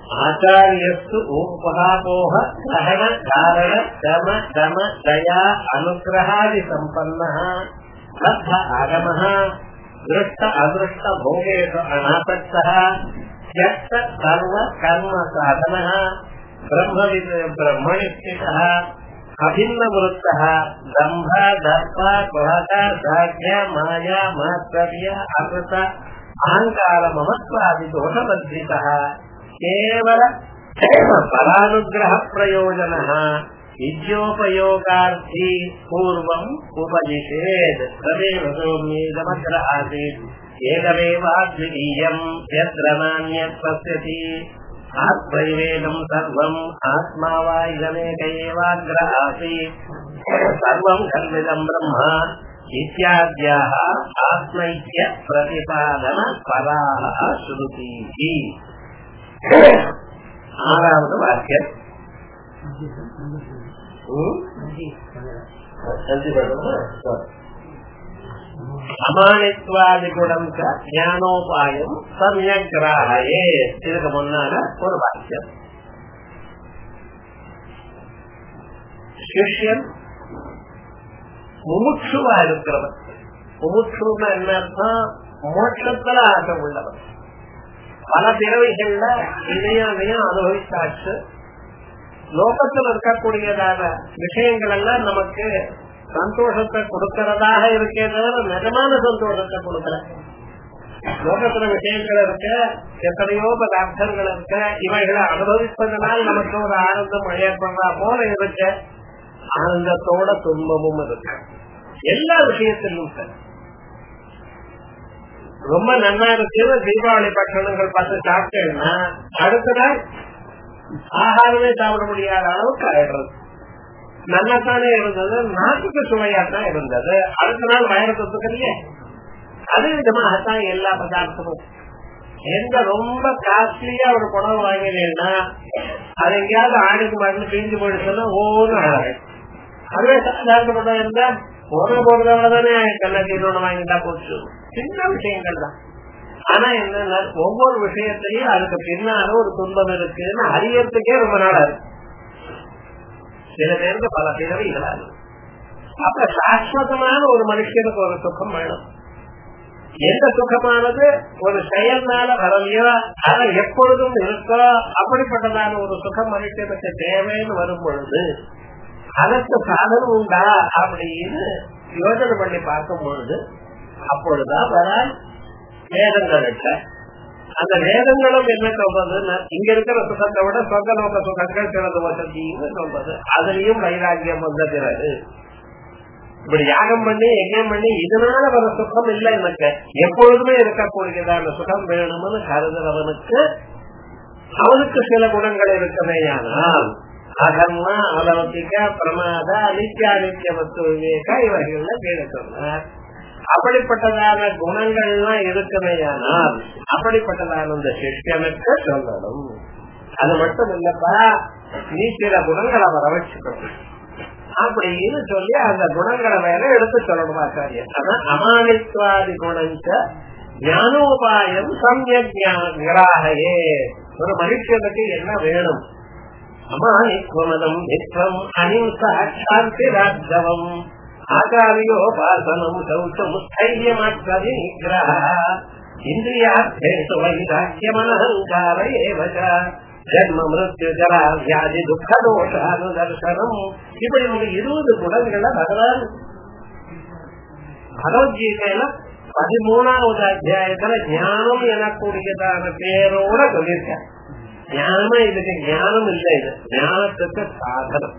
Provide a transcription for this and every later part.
आचार्यस्तु उपहापोह सहन कारण दम दम दया अनुग्रहादि सम्पन्नः लब्ध आगमः दृष्ट अदृष्ट भोगेषु अनासक्तः त्यक्त सर्व कर्म साधनः ब्रह्मविद् ब्रह्मणि स्थितः अभिन्नवृत्तः दम्भ दर्प कुहक साध्य माया मात्सर्य अकृत अहङ्कार ममत्वादि दोषबद्धितः केवल परानुग्रह प्रयोजनः विद्योपयोगार्थी पूर्वम् उपनिषेत् तदेव सौम्येदमग्र आसीत् एकमेवाद्वितीयम् यत्र नान्यत् पश्यति आत्मैवेदम् सर्वम् आत्मा वा इदमेक एवाग्र आसीत् सर्वम् कल्पितम् ब्रह्म इत्याद्याः आत्मैक्य प्रतिपादन पराः श्रुतिः ஆறாவது வாக்கியம் அமானித்வாதிகுணம் ஞானோபாயம் சமயக்கிராயே இதுக்கு முன்னால ஒரு வாக்கியம் சிஷ்யன் முமுட்சுவா இருக்கிறவன் முமுட்சுன்னா என்ன அர்த்தம் மோட்சத்துல ஆசை உள்ளவன் பல பிறவைகள்ல இதையும் அதையும் அனுபவித்தாச்சு லோகத்தில் இருக்கக்கூடியதான விஷயங்கள் எல்லாம் நமக்கு சந்தோஷத்தை கொடுக்கிறதாக இருக்கே தவிர நிஜமான சந்தோஷத்தை கொடுக்கல லோகத்துல விஷயங்கள் இருக்க எத்தனையோ பதார்த்தங்கள் இருக்க இவைகளை அனுபவிப்பதனால் நமக்கு ஒரு ஆனந்தம் ஏற்படுறா போல இருக்க ஆனந்தத்தோட துன்பமும் இருக்கு எல்லா விஷயத்திலும் சார் ரொம்ப நன்னா இருக்கு தீபாவளி பட்சணங்கள் பார்த்து சாப்பிட்டேன்னா அடுத்த நாள் ஆகாரமே சாப்பிட முடியாத அளவுக்கு ஆயிடுறது நல்லாத்தானே இருந்தது நாட்டுக்கு சுவையாத்தான் இருந்தது அடுத்த நாள் வயரத்துக்கலையே அதே விதமாகத்தான் எல்லா பதார்த்தமும் எந்த ரொம்ப காஸ்ட்லியா ஒரு குணம் வாங்கினேன்னா அது எங்கேயாவது ஆணுக்கு மருந்து பிரிஞ்சு போயிடுச்சுன்னா ஒவ்வொரு அதுவே சாதாரண குணம் இருந்தா போன போறதானே கண்ணாடி வாங்கிட்டா போச்சு சின்ன விஷயங்கள் தான் ஆனா என்ன ஒவ்வொரு விஷயத்தையும் அதுக்கு பின்னால ஒரு துன்பம் இருக்குன்னு அறியறதுக்கே ரொம்ப நாளா இருக்கு சில பேருக்கு பல பிறவிகளா இருக்கு அப்ப சாஸ்வதமான ஒரு மனுஷனுக்கு ஒரு சுகம் வேணும் எந்த சுகமானது ஒரு செயல்னால வரலையோ ஆனா எப்பொழுதும் இருக்கோ அப்படிப்பட்டதான ஒரு சுகம் மனுஷனுக்கு தேவைன்னு வரும் பொழுது அதற்கு சாதனம் உண்டா அப்படின்னு யோசனை பண்ணி பார்க்கும் பொழுது அப்பொழுதுதான் வர வேதங்கள் அந்த வேதங்களும் என்ன சொல்றதுன்னா இங்க இருக்கிற சுகத்தை விட சொந்த நோக்க சுகங்கள் சிறந்த வசதின்னு சொல்றது அதுலயும் வைராக்கியம் வந்த பிறகு இப்படி யாகம் பண்ணி எங்கேயும் பண்ணி இதனால வர சுகம் இல்லை எனக்கு எப்பொழுதுமே இருக்கக்கூடியதான சுகம் வேணும்னு கருதுறவனுக்கு அவனுக்கு சில குணங்கள் இருக்கமேயானால் அகர்ம அலௌகிக பிரமாத நித்தியானித்திய வஸ்து விவேக இவர்கள்ல கேட சொன்னார் அப்படிப்பட்டதான குணங்கள்லாம் இருக்குமேயானால் அப்படிப்பட்டதான இந்த சிஷ்யனுக்கு சொல்லணும் அது மட்டும் இல்லப்பா நீ சில குணங்களை வர வச்சுக்கணும் அப்படின்னு சொல்லி அந்த குணங்களை வேற எடுத்து சொல்லணும் ஆச்சாரியன் அதான் அமானித்வாதி குணஞ்ச ஞானோபாயம் சமயஜாகராகையே ஒரு மனுஷனுக்கு என்ன வேணும் அமானித்வமதம் நித்வம் அஹிம்சா சாந்தி ராஜவம் ஆச்சாரியோபாசனம் சௌச்சம் ஸ்தைரியமாற்றது நிகிரக இந்திரியார்த்தேஷு வைராக்கியமனஹங்கார ஏவச்ச ஜன்ம மிருத்யு ஜரா வியாதி துக்க தோஷானுதர்சனம் இப்படி ஒரு இருபது குணங்களை பகவான் பகவத்கீதையில பதிமூணாவது அத்தியாயத்துல ஞானம் எனக்கூடியதான பேரோட சொல்லியிருக்கார் ஞானமா இதுக்கு ஞானம் இல்லை இது ஞானத்துக்கு சாதனம்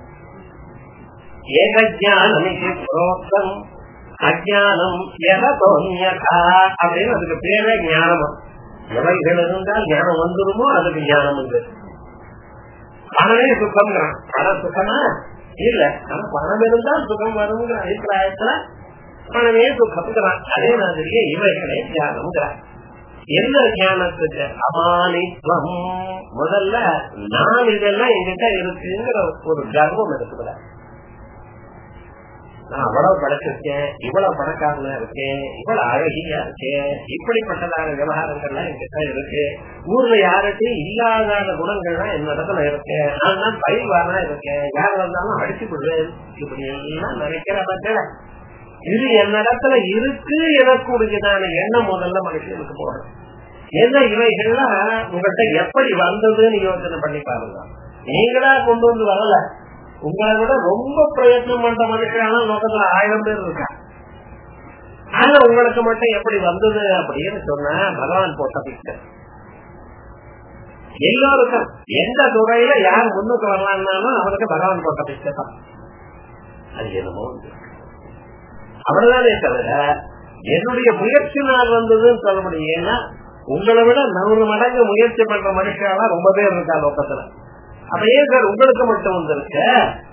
ஏகஜானம் புரோக்தம் அஜானம் எதோன்யதா அப்படின்னு அதுக்கு பேரே ஞானமா எவைகள் இருந்தால் ஞானம் வந்துருமோ அதுக்கு ஞானம் உண்டு பணமே சுகம்ங்கிறான் பணம் சுகமா இல்ல ஆனா பணம் இருந்தால் சுகம் வருங்கிற அபிப்பிராயத்துல பணமே சுகம்ங்கிறான் அதே மாதிரியே இவைகளே ஞானம்ங்கிறான் எந்த ஞானத்துக்கு அமானித்வம் முதல்ல நான் இதெல்லாம் எங்கிட்ட இருக்குங்கிற ஒரு கர்வம் இருக்குதுல நான் அவ்வளவு படைச்சிருக்கேன் இவ்வளவு பணக்காரனா இருக்கேன் இவ்வளவு அழகியா இருக்கேன் இப்படிப்பட்டதான விவகாரங்கள்லாம் என்கிட்ட இருக்கு ஊர்ல யார்கிட்டயும் இல்லாத குணங்கள்லாம் என்னிடத்துல இருக்கு நான் தான் பயிர்வானா இருக்கேன் யார் வந்தாலும் அடிச்சு விடுவேன் இப்படி எல்லாம் நினைக்கிற பட்சல இது என்னிடத்துல இருக்கு எனக்கூடியதான எண்ணம் முதல்ல மனுஷனுக்கு போகணும் என்ன இவைகள்லாம் உங்கள்கிட்ட எப்படி வந்ததுன்னு யோசனை பண்ணி பாருங்க நீங்களா கொண்டு வந்து வரல உங்களை விட ரொம்ப பிரயத்னம் பண்ற மனுஷனால லோகத்துல ஆயிரம் பேர் இருக்கா ஆனா உங்களுக்கு மட்டும் எப்படி வந்தது அப்படின்னு சொன்னா பகவான் போட்ட பிக்சர் எல்லோருக்கும் எந்த துறையில யார் முன்னுக்கு வரலாம்னாலும் அவருக்கு பகவான் போட்ட பிக்சர் தான் அது என்னமோ அவ்வளவுதானே தவிர என்னுடைய முயற்சினால் வந்ததுன்னு சொல்ல முடியும் ஏன்னா உங்களை விட நூறு மடங்கு முயற்சி பண்ற மனுஷாலாம் ரொம்ப பேர் இருக்கா லோக்கத்துல அப்ப ஏன் சார் உங்களுக்கு மட்டும் வந்திருக்க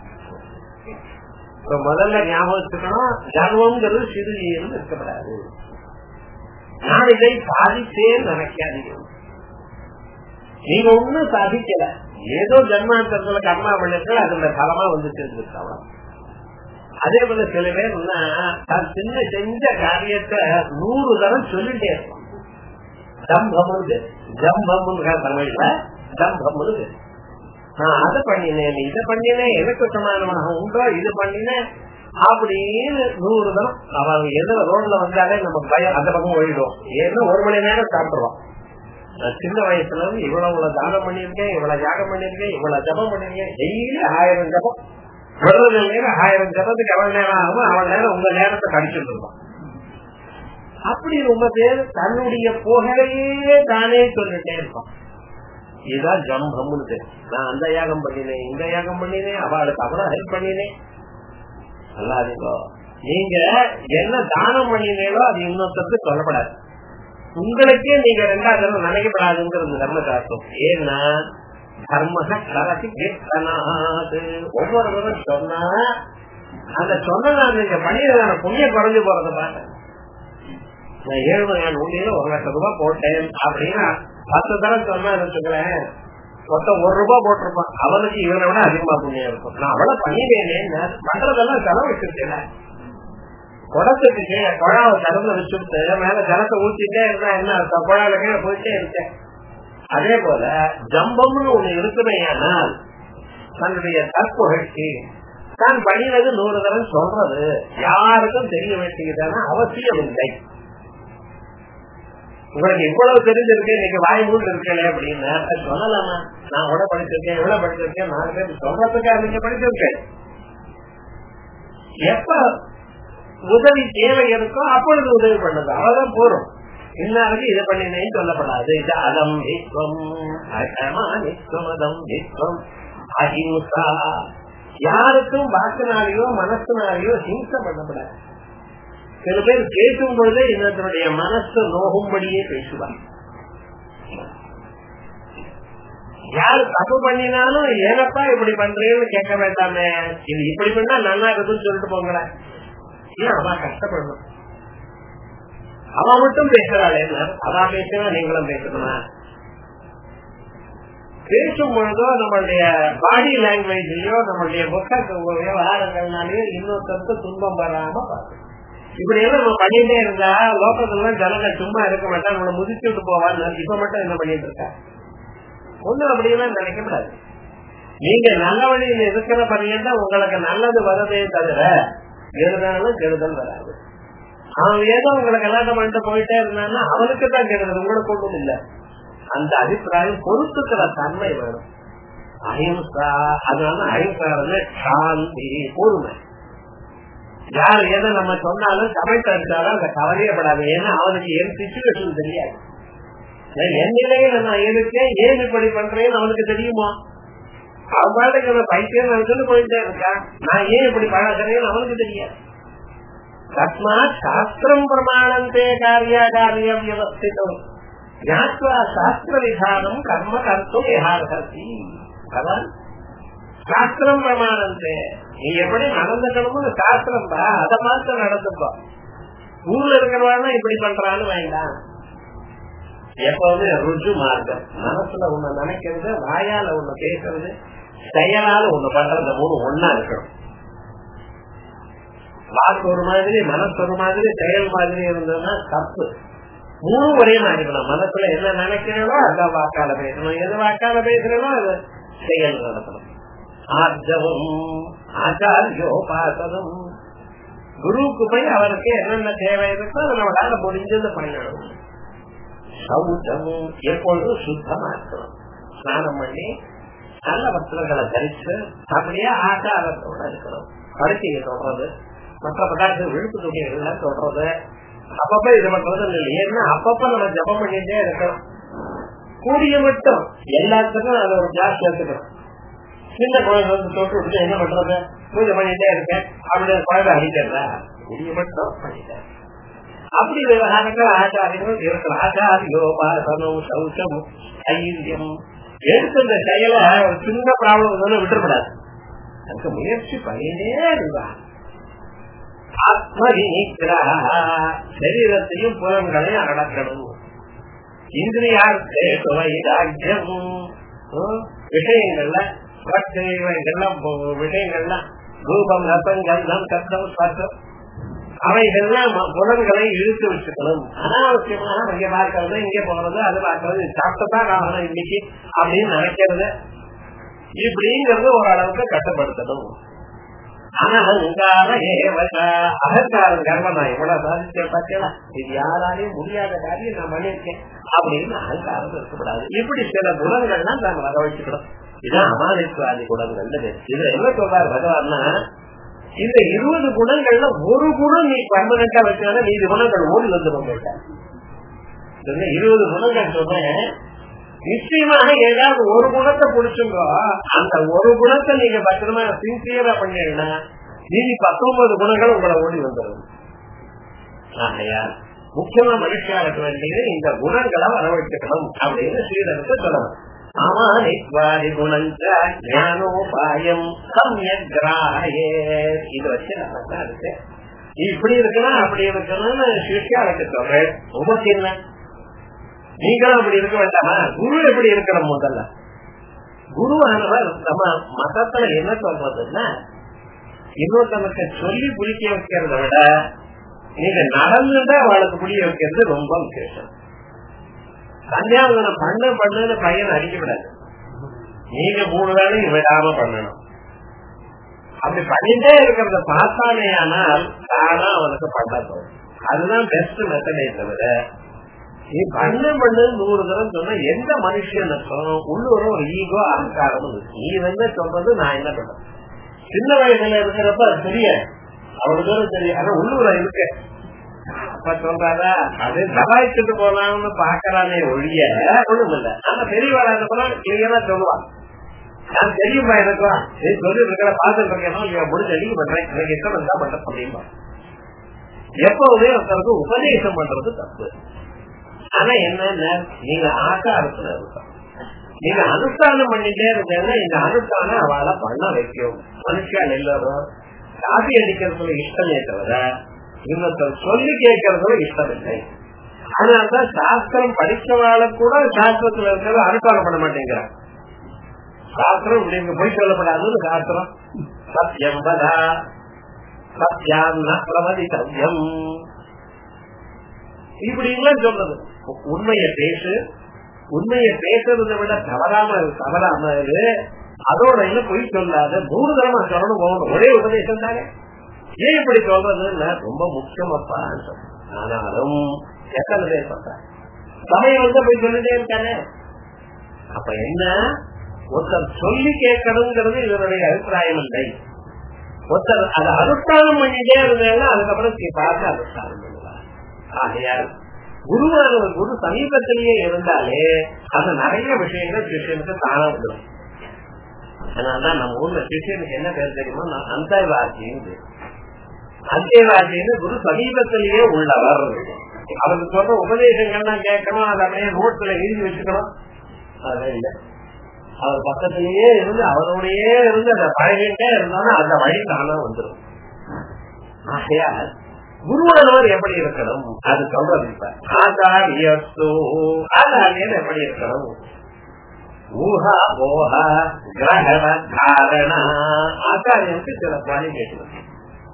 முதல்ல ஞாபகம் வச்சுக்கணும் கர்வம்ங்கிறது சிறுநீர்னு இருக்கப்படாது நான் இதை சாதிச்சேன்னு நினைக்காதீங்க நீங்க ஒண்ணும் சாதிக்கல ஏதோ ஜன்மாந்தரத்துல கர்மா பண்ணிட்டு அதுல பலமா வந்து சேர்ந்துருக்காங்க அதே போல சில பேர் தான் சின்ன செஞ்ச காரியத்தை நூறு தரம் சொல்லிட்டே இருப்பான் ஜம்பம்னு ஜம்பம்னு தமிழ்ல ஜம்பம்னு நான் அதை பண்ணினேன் இதை பண்ணினேன் எனக்கு சமானமாக உண்டோ இது பண்ணினேன் அப்படின்னு நூறு தரம் அவங்க எதுல ரோட்ல வந்தாலே நமக்கு பயம் அந்த பக்கம் ஓடிடும் ஏன்னா ஒரு மணி நேரம் சாப்பிடுவோம் நான் சின்ன வயசுல இருந்து இவ்வளவு தானம் பண்ணிருக்கேன் இவ்வளவு யாகம் பண்ணிருக்கேன் இவ்வளவு ஜபம் பண்ணிருக்கேன் டெய்லி ஆயிரம் ஜபம் விடுறது நேரம் ஆயிரம் ஜபத்துக்கு எவ்வளவு நேரம் ஆகும் அவள் நேரம் உங்க நேரத்தை கடிச்சுட்டு இருப்பான் அப்படி ரொம்ப பேர் தன்னுடைய புகழையே தானே சொல்லிட்டே இருப்பான் இதுதான் ஜம்பம்னு நான் அந்த யாகம் பண்ணினேன் இந்த யாகம் பண்ணினேன் அவளுக்கு அவ்வளவு ஹெல்ப் பண்ணினேன் நல்லாதீங்கோ நீங்க என்ன தானம் பண்ணினீங்களோ அது இன்னொருத்தருக்கு சொல்லப்படாது உங்களுக்கே நீங்க ரெண்டாவது தடவை நினைக்கப்படாதுங்கிறது தர்ம சாஸ்திரம் ஏன்னா தர்மக கரசி கீர்த்தனாது ஒவ்வொரு தடவை சொன்னா அந்த சொன்னதா நீங்க பண்ணியதான புண்ணியம் குறைஞ்சு போறத பாருங்க நான் ஏழுமலையான் ஊழியில ஒரு லட்சம் ரூபாய் போட்டேன் அப்படின்னா பத்து தரம் சொன்னா வச்சுக்கிறேன் மொத்தம் ஒரு ரூபாய் போட்டிருப்பான் அவனுக்கு இவனை விட அதிகமா புண்ணியம் இருக்கும் நான் அவ்வளவு பண்ணிவேனே பண்றதெல்லாம் செலவு வச்சிருக்கேன் குடத்துக்கு கீழே குழாவை திறந்து வச்சுட்டு மேல ஜலத்தை ஊத்திட்டே இருந்தா என்ன அர்த்தம் குழாவில கீழே போயிட்டே இருக்கேன் அதே போல ஜம்பம்னு ஒண்ணு இருக்குமையானால் தன்னுடைய தற்புகழ்ச்சி தான் பண்ணினது நூறு தரம் சொல்றது யாருக்கும் தெரிய வேண்டியதான அவசியம் இல்லை உங்களுக்கு இவ்வளவு தெரிஞ்சிருக்கு இன்னைக்கு வாய் மூட்டு இருக்கல அப்படின்னு சொல்லலாமா நான் கூட படிச்சிருக்கேன் இவ்வளவு படிச்சிருக்கேன் நாலு பேர் சொல்றதுக்காக நீங்க படிச்சிருக்கேன் எப்ப உதவி தேவை இருக்கோ அப்பொழுது உதவி பண்ணது அவ்வளவுதான் போறோம் இன்னாருக்கு இதை பண்ணினேன்னு சொல்லப்படாது இது அதம் விஸ்வம் அகமானித்வம் அதம் விஸ்வம் அஹிம்சா யாருக்கும் வாக்குனாலேயோ மனசுனாலேயோ ஹிம்சை பண்ணப்படாது சில பேர் பேசும் பொழுதே இன்னத்தினுடைய மனசு நோகும்படியே பேசுவார் யாரு தப்பு பண்ணினாலும் ஏனப்பா இப்படி பண்றேன்னு கேட்க வேண்டாமே இது இப்படி பண்ணா நல்லா இருக்குன்னு சொல்லிட்டு போங்களேன் ஏன் அவன் கஷ்டப்படணும் அவன் மட்டும் பேசுறாள் என்ன அவன் பேசுனா நீங்களும் பேசணுமா பேசும் பொழுதோ நம்மளுடைய பாடி லாங்குவேஜ்லயோ நம்மளுடைய புக்க விவகாரங்கள்னாலயோ இன்னொருத்தருக்கு துன்பம் வராம பார்க்கணும் இப்படி எல்லாம் நம்ம பண்ணிட்டே இருந்தா லோகத்துல ஜனங்க சும்மா இருக்க மாட்டா நம்மள முதிச்சுட்டு போவான்னு இப்ப மட்டும் என்ன பண்ணிட்டு இருக்கா ஒண்ணும் அப்படியெல்லாம் நினைக்கப்படாது நீங்க நல்ல வழியில் இருக்கிற பணியன் உங்களுக்கு நல்லது வரதே தவிர கெடுதலும் கெடுதல் வராது அவன் ஏதோ உங்களை கல்யாணம் பண்ணிட்டு போயிட்டே இருந்தான்னா அவனுக்கு தான் கெடுதல் உங்களுக்கு ஒன்றும் இல்லை அந்த அபிப்பிராயம் பொறுத்துக்கிற தன்மை வேணும் அஹிம்சா அதனால அஹிம்சா வந்து சாந்தி பொறுமை யார் எதை நம்ம சொன்னாலும் கமெண்ட் அடிச்சாலும் அந்த கவலையப்படாது ஏன்னா அவனுக்கு என் சிச்சுவேஷன் தெரியாது என் நிலையில நான் இருக்கேன் ஏன் இப்படி பண்றேன்னு அவனுக்கு தெரியுமா அவன் பாட்டுக்கு பைத்தியம் நடந்துன்னு போயிட்டே இருக்கான் நான் ஏன் இப்படி பழகிறேன்னு அவனுக்கு தெரியாது தஸ்மாத் சாஸ்திரம் பிரமாணந்தே காரியா காரியம் வியவஸ்திதம் ஞாத்வா சாஸ்திர விதானம் கர்ம கர்த்தும் யஹார்ஹசி அதான் சாஸ்திரம் பிரமாணந்தே நீ எப்படி நடந்துக்கணும்னு சாஸ்திரம் பா அதை பார்த்து நடந்துப்பா ஊர்ல இருக்கிறவா இப்படி பண்றான்னு வேண்டாம் எப்பவுமே ருஜு மார்க்கம் மனசுல உன்னை நினைக்கிறது வாயால உன்னை பேசுறது செயலால ஒண்ணு பண்றது மூணு ஒன்னா இருக்கணும் வாக்கு ஒரு மாதிரி மனசு ஒரு மாதிரி செயல் மாதிரி இருந்ததுன்னா தப்பு மூணு ஒரே மாதிரி இருக்கணும் மனசுல என்ன நினைக்கிறீங்களோ அந்த வாக்கால பேசணும் எது வாக்கால பேசுறீங்களோ அது செயல் நடத்தணும் ஆர்ஜவம் ஆச்சாரியோபாசனம் குருவுக்கு போய் அவருக்கு என்னென்ன தேவை இருக்கோ அதை நம்மளால முடிஞ்சது பண்ணணும் சௌச்சமும் எப்பொழுதும் சுத்தமா இருக்கணும் ஸ்நானம் பண்ணி நல்ல வஸ்திரங்களை தரிச்சு அப்படியே ஆச்சாரத்தோட இருக்கணும் படுக்கையை தொடர்றது மற்ற பதார்த்தம் விழுப்பு துணிகள்லாம் தொடர்றது அப்பப்ப இது பண்றது இல்லை ஏன்னா அப்பப்ப நம்ம ஜபம் பண்ணிட்டே இருக்கணும் கூடிய மட்டும் எல்லாத்துக்கும் அது ஒரு கிளாஸ் எடுத்துக்கணும் சின்ன குழந்தை வந்து தொட்டு விட்டு என்ன பண்றது பூஜை பண்ணிட்டே இருக்கேன் அப்படி குழந்தை அடிக்கிறதா கூடிய மட்டும் பண்ணிட்டேன் அப்படி விவகாரங்கள் ஆச்சாரியங்கள் இருக்கிற ஆச்சாரியோபாசனம் சௌச்சம் ஐந்தியம் எடுத்த இந்த செயலை ஒரு சின்ன ப்ராப்ளம் விட்டுறப்படாது அதுக்கு முயற்சி பண்ணிட்டே இருந்தா ஆத்மவினிகிரக சரீரத்தையும் புலன்களையும் அடக்கணும் இந்திரியார்த்தே வைராக்கியம் விஷயங்கள்ல இவைகள்லாம் விஷயங்கள்லாம் ரூபம் ரசம் கந்தம் சத்தம் ஸ்பர்சம் அவைகள்லாம் புலன்களை இழுத்து வச்சுக்கணும் அனாவசியமாக இங்க பார்க்கறது இங்க போறது அது பார்க்கறது சாப்பிட்டதான் ஆகணும் இன்னைக்கு அப்படின்னு நினைக்கிறது இப்படிங்கிறது ஓரளவுக்கு கட்டுப்படுத்தணும் அனகங்கார அகங்காரம் கர்மம் நான் எவ்வளவு சாதிச்சேன் பார்த்தீங்களா இது யாராலையும் முடியாத காரியம் நான் பண்ணிருக்கேன் அப்படின்னு அகங்காரம் இருக்கக்கூடாது இப்படி சில குணங்கள்லாம் நாம வர வச்சுக்கணும் இதான் அமானித்வாதி குணங்கள் இது என்ன சொல்றாரு பகவான்னா இந்த இருபது குணங்கள்ல ஒரு குணம் நீ பர்மனண்டா வச்சாலும் மீது குணங்கள் ஓடி வந்து போயிட்ட இருபது குணங்கள் சொன்னேன் நிச்சயமாக ஏதாவது ஒரு குணத்தை பிடிச்சுங்கோ அந்த ஒரு குணத்தை நீங்க பத்திரமா சின்சியரா பண்ணீங்கன்னா மீதி பத்தொன்பது குணங்கள் உங்களை ஓடி வந்துடும் ஆகையா முக்கியமா மனுஷாளுக்கு வேண்டியது இந்த குணங்களை வரவழைக்கணும் அப்படின்னு ஸ்ரீதருக்கு சொல்லணும் அமானித்வாதி குணஞ்ச ஞானோபாயம் சமயகிராயே இது வச்சு நம்ம இருக்கு இப்படி இருக்கணும் அப்படி இருக்கணும்னு சிஷியாளுக்கு சொல்றேன் உமக்கு என்ன நீங்களும் அப்படி இருக்க வேண்டாமா குரு எப்படி இருக்கணும் முதல்ல குருவானவர் நம்ம மதத்துல என்ன சொல்றதுன்னா இன்னொருத்தனுக்கு சொல்லி புளிக்க வைக்கிறத விட நீங்க நடந்துட்டா அவளுக்கு புளிய வைக்கிறது ரொம்ப விசேஷம் கல்யாணம் பண்ண பண்ணுன்னு பையன் அடிக்கப்படாது நீங்க மூணு வேலையும் விடாம பண்ணணும் அப்படி பண்ணிட்டே இருக்கிறத பார்த்தானே ஆனால் தானா அவனுக்கு பண்ண தோணும் அதுதான் பெஸ்ட் மெத்தடே தவிர நீ பண்ண பண்ணு நூறு தரம் சொன்னா எந்த மனுஷனுக்கும் உள்ளூர ஒரு ஈகோ அகங்காரம் நீ வந்து சொல்றது நான் என்ன பண்றேன் சின்ன வயசுல இருக்கிறப்ப அது தெரியாது அவ்வளவு தூரம் தெரியும் ஆனா உள்ளூர இருக்கு அப்ப சொல்றாரா அது தபாய்ச்சிட்டு போலாம்னு பாக்குறானே ஒழிய ஒண்ணும் இல்ல ஆனா பெரியவாளா இருக்கலாம் கிளியரா சொல்லுவான் நான் தெரியுமா எனக்கும் நீ சொல்லி இருக்கிற பார்த்துட்டு இருக்கேன் இவன் முடிஞ்ச அடிக்க பண்றேன் எனக்கு இஷ்டம் தான் பண்ற அப்படின்பா எப்பவுமே ஒருத்தருக்கு உபதேசம் பண்றது தப்பு ஆனா என்னன்னா நீங்க ஆச்சாரத்துல இருக்கோம் நீங்க அனுஷ்டானம் பண்ணிட்டே இருந்தீங்கன்னா இந்த அனுஷ்டானம் அவளை பண்ண வைக்கும் மனுஷன் எல்லாரும் காபி அடிக்கிறதுல இஷ்டமே தவிர இன்னொருத்தர் சொல்லி கேட்கறதுல இஷ்டம் இல்லை அதனால்தான் சாஸ்திரம் படிச்சவாள கூட சாஸ்திரத்துல இருக்கிறத அனுஷ்டானம் பண்ண மாட்டேங்கிறான் சாஸ்திரம் இப்படி போய் சொல்லப்படாதுன்னு சாஸ்திரம் சத்தியம் பதா சத்தியம் பிரமதி சத்தியம் இப்படி எல்லாம் சொல்றது உண்மையை பேசு உண்மையை பேசுறதை விட தவறாம தவறாம அதோட என்ன பொய் சொல்லாத நூறு தரமா சொல்லணும் போகணும் ஒரே உபதேசம் தானே ஏன் இப்படி சொல்றதுன்னு ரொம்ப முக்கியமப்பா ஆனாலும் எத்தனை பேர் சொல்றாங்க சமயம் வந்து போய் சொல்லிட்டே இருக்கானே அப்ப என்ன ஒருத்தர் சொல்லி கேட்கணுங்கிறது இவருடைய அபிப்பிராயம் இல்லை ஒருத்தர் அதை அனுஷ்டானம் பண்ணிட்டே இருந்தாங்கன்னா அதுக்கப்புறம் பார்த்து அனுஷ்டானம் பண்ணுவார் ஆகையால் குருவானவர் குரு சமீபத்திலேயே இருந்தாலே அது நிறைய விஷயங்கள் சிஷியனுக்கு தானா வந்துடும் அதனாலதான் நம்ம ஊர்ல சிஷியனுக்கு என்ன பேர் தெரியுமா அந்தவாசின்னு அந்தேவாசின்னு குரு சமீபத்திலேயே உள்ளவர் அவருக்கு சொல்ற உபதேசங்கள்லாம் கேட்கணும் அதை அப்படியே நோட்ல எழுதி வச்சுக்கணும் அதெல்லாம் இல்லை அவர் பக்கத்திலேயே இருந்து அவரோடயே இருந்து அந்த பழகிட்டே இருந்தாலும் அந்த வழி தானா வந்துடும் ஆகையா குருவானவர் எப்படி இருக்கணும் அது சொல்றது இப்ப ஆச்சாரியஸ்து ஆச்சாரியன் எப்படி இருக்கணும் ஊஹா போஹா கிரகண தாரணா ஆச்சாரியனுக்கு சில குவாலிஃபிகேஷன்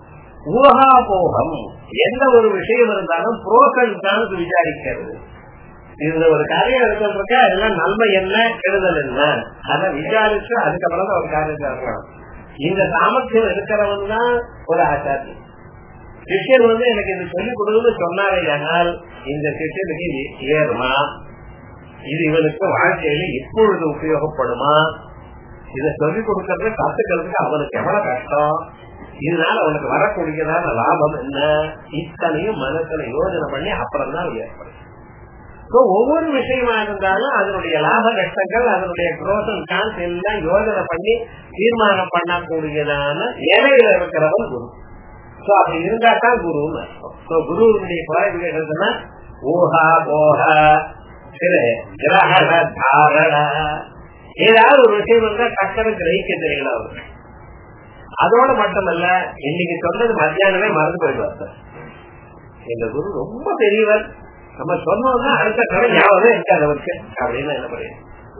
ஊகாபோகம் எந்த ஒரு விஷயம் இருந்தாலும் புரோசன் தான் விசாரிக்கிறது இந்த ஒரு காரியம் இருக்கிறதுக்கு அதெல்லாம் நன்மை என்ன கெடுதல் என்ன அதை விசாரிச்சு அதுக்கப்புறம் தான் ஒரு காரியத்தை இருக்கணும் இந்த சாமர்த்தியம் இருக்கிறவன் தான் ஒரு ஆச்சாரியன் சிஷ்யன் வந்து எனக்கு இது சொல்லிக் கொடுன்னு சொன்னாரே ஆனால் இந்த சிஷ்யனுக்கு இது ஏறுமா இது இவனுக்கு வாழ்க்கையில இப்பொழுது உபயோகப்படுமா இதை சொல்லிக் கொடுக்கறது கத்துக்கிறதுக்கு அவனுக்கு எவ்வளவு கஷ்டம் இதனால அவனுக்கு வரக்கூடியதான லாபம் என்ன இத்தனையும் மனசுல யோஜனை பண்ணி அப்புறம் தான் ஏற்படும் ஒவ்வொரு விஷயமா இருந்தாலும் அதனுடைய லாப நஷ்டங்கள் அதனுடைய குரோசன் கான்ஸ் எல்லாம் யோஜனை பண்ணி தீர்மானம் பண்ணக்கூடியதான நிலையில இருக்கிறவன் குரு சோ அப்படி இருந்தா தான் குருன்னு அர்த்தம் குருவனுடைய குறைவு என்னதுன்னா ஊஹா போக கிரகண தாரண ஏதாவது ஒரு விஷயம் இருந்தா டக்குனு கிரகிக்க தெரியல அவருக்கு அதோட மட்டுமல்ல இன்னைக்கு சொன்னது மத்தியானமே மறந்து போயிடுவார் எங்க குரு ரொம்ப பெரியவர் நம்ம சொன்னோம்னா அடுத்த கடை ஞாபகம் இருக்காது அவருக்கு அப்படின்னு என்ன பண்ணுறது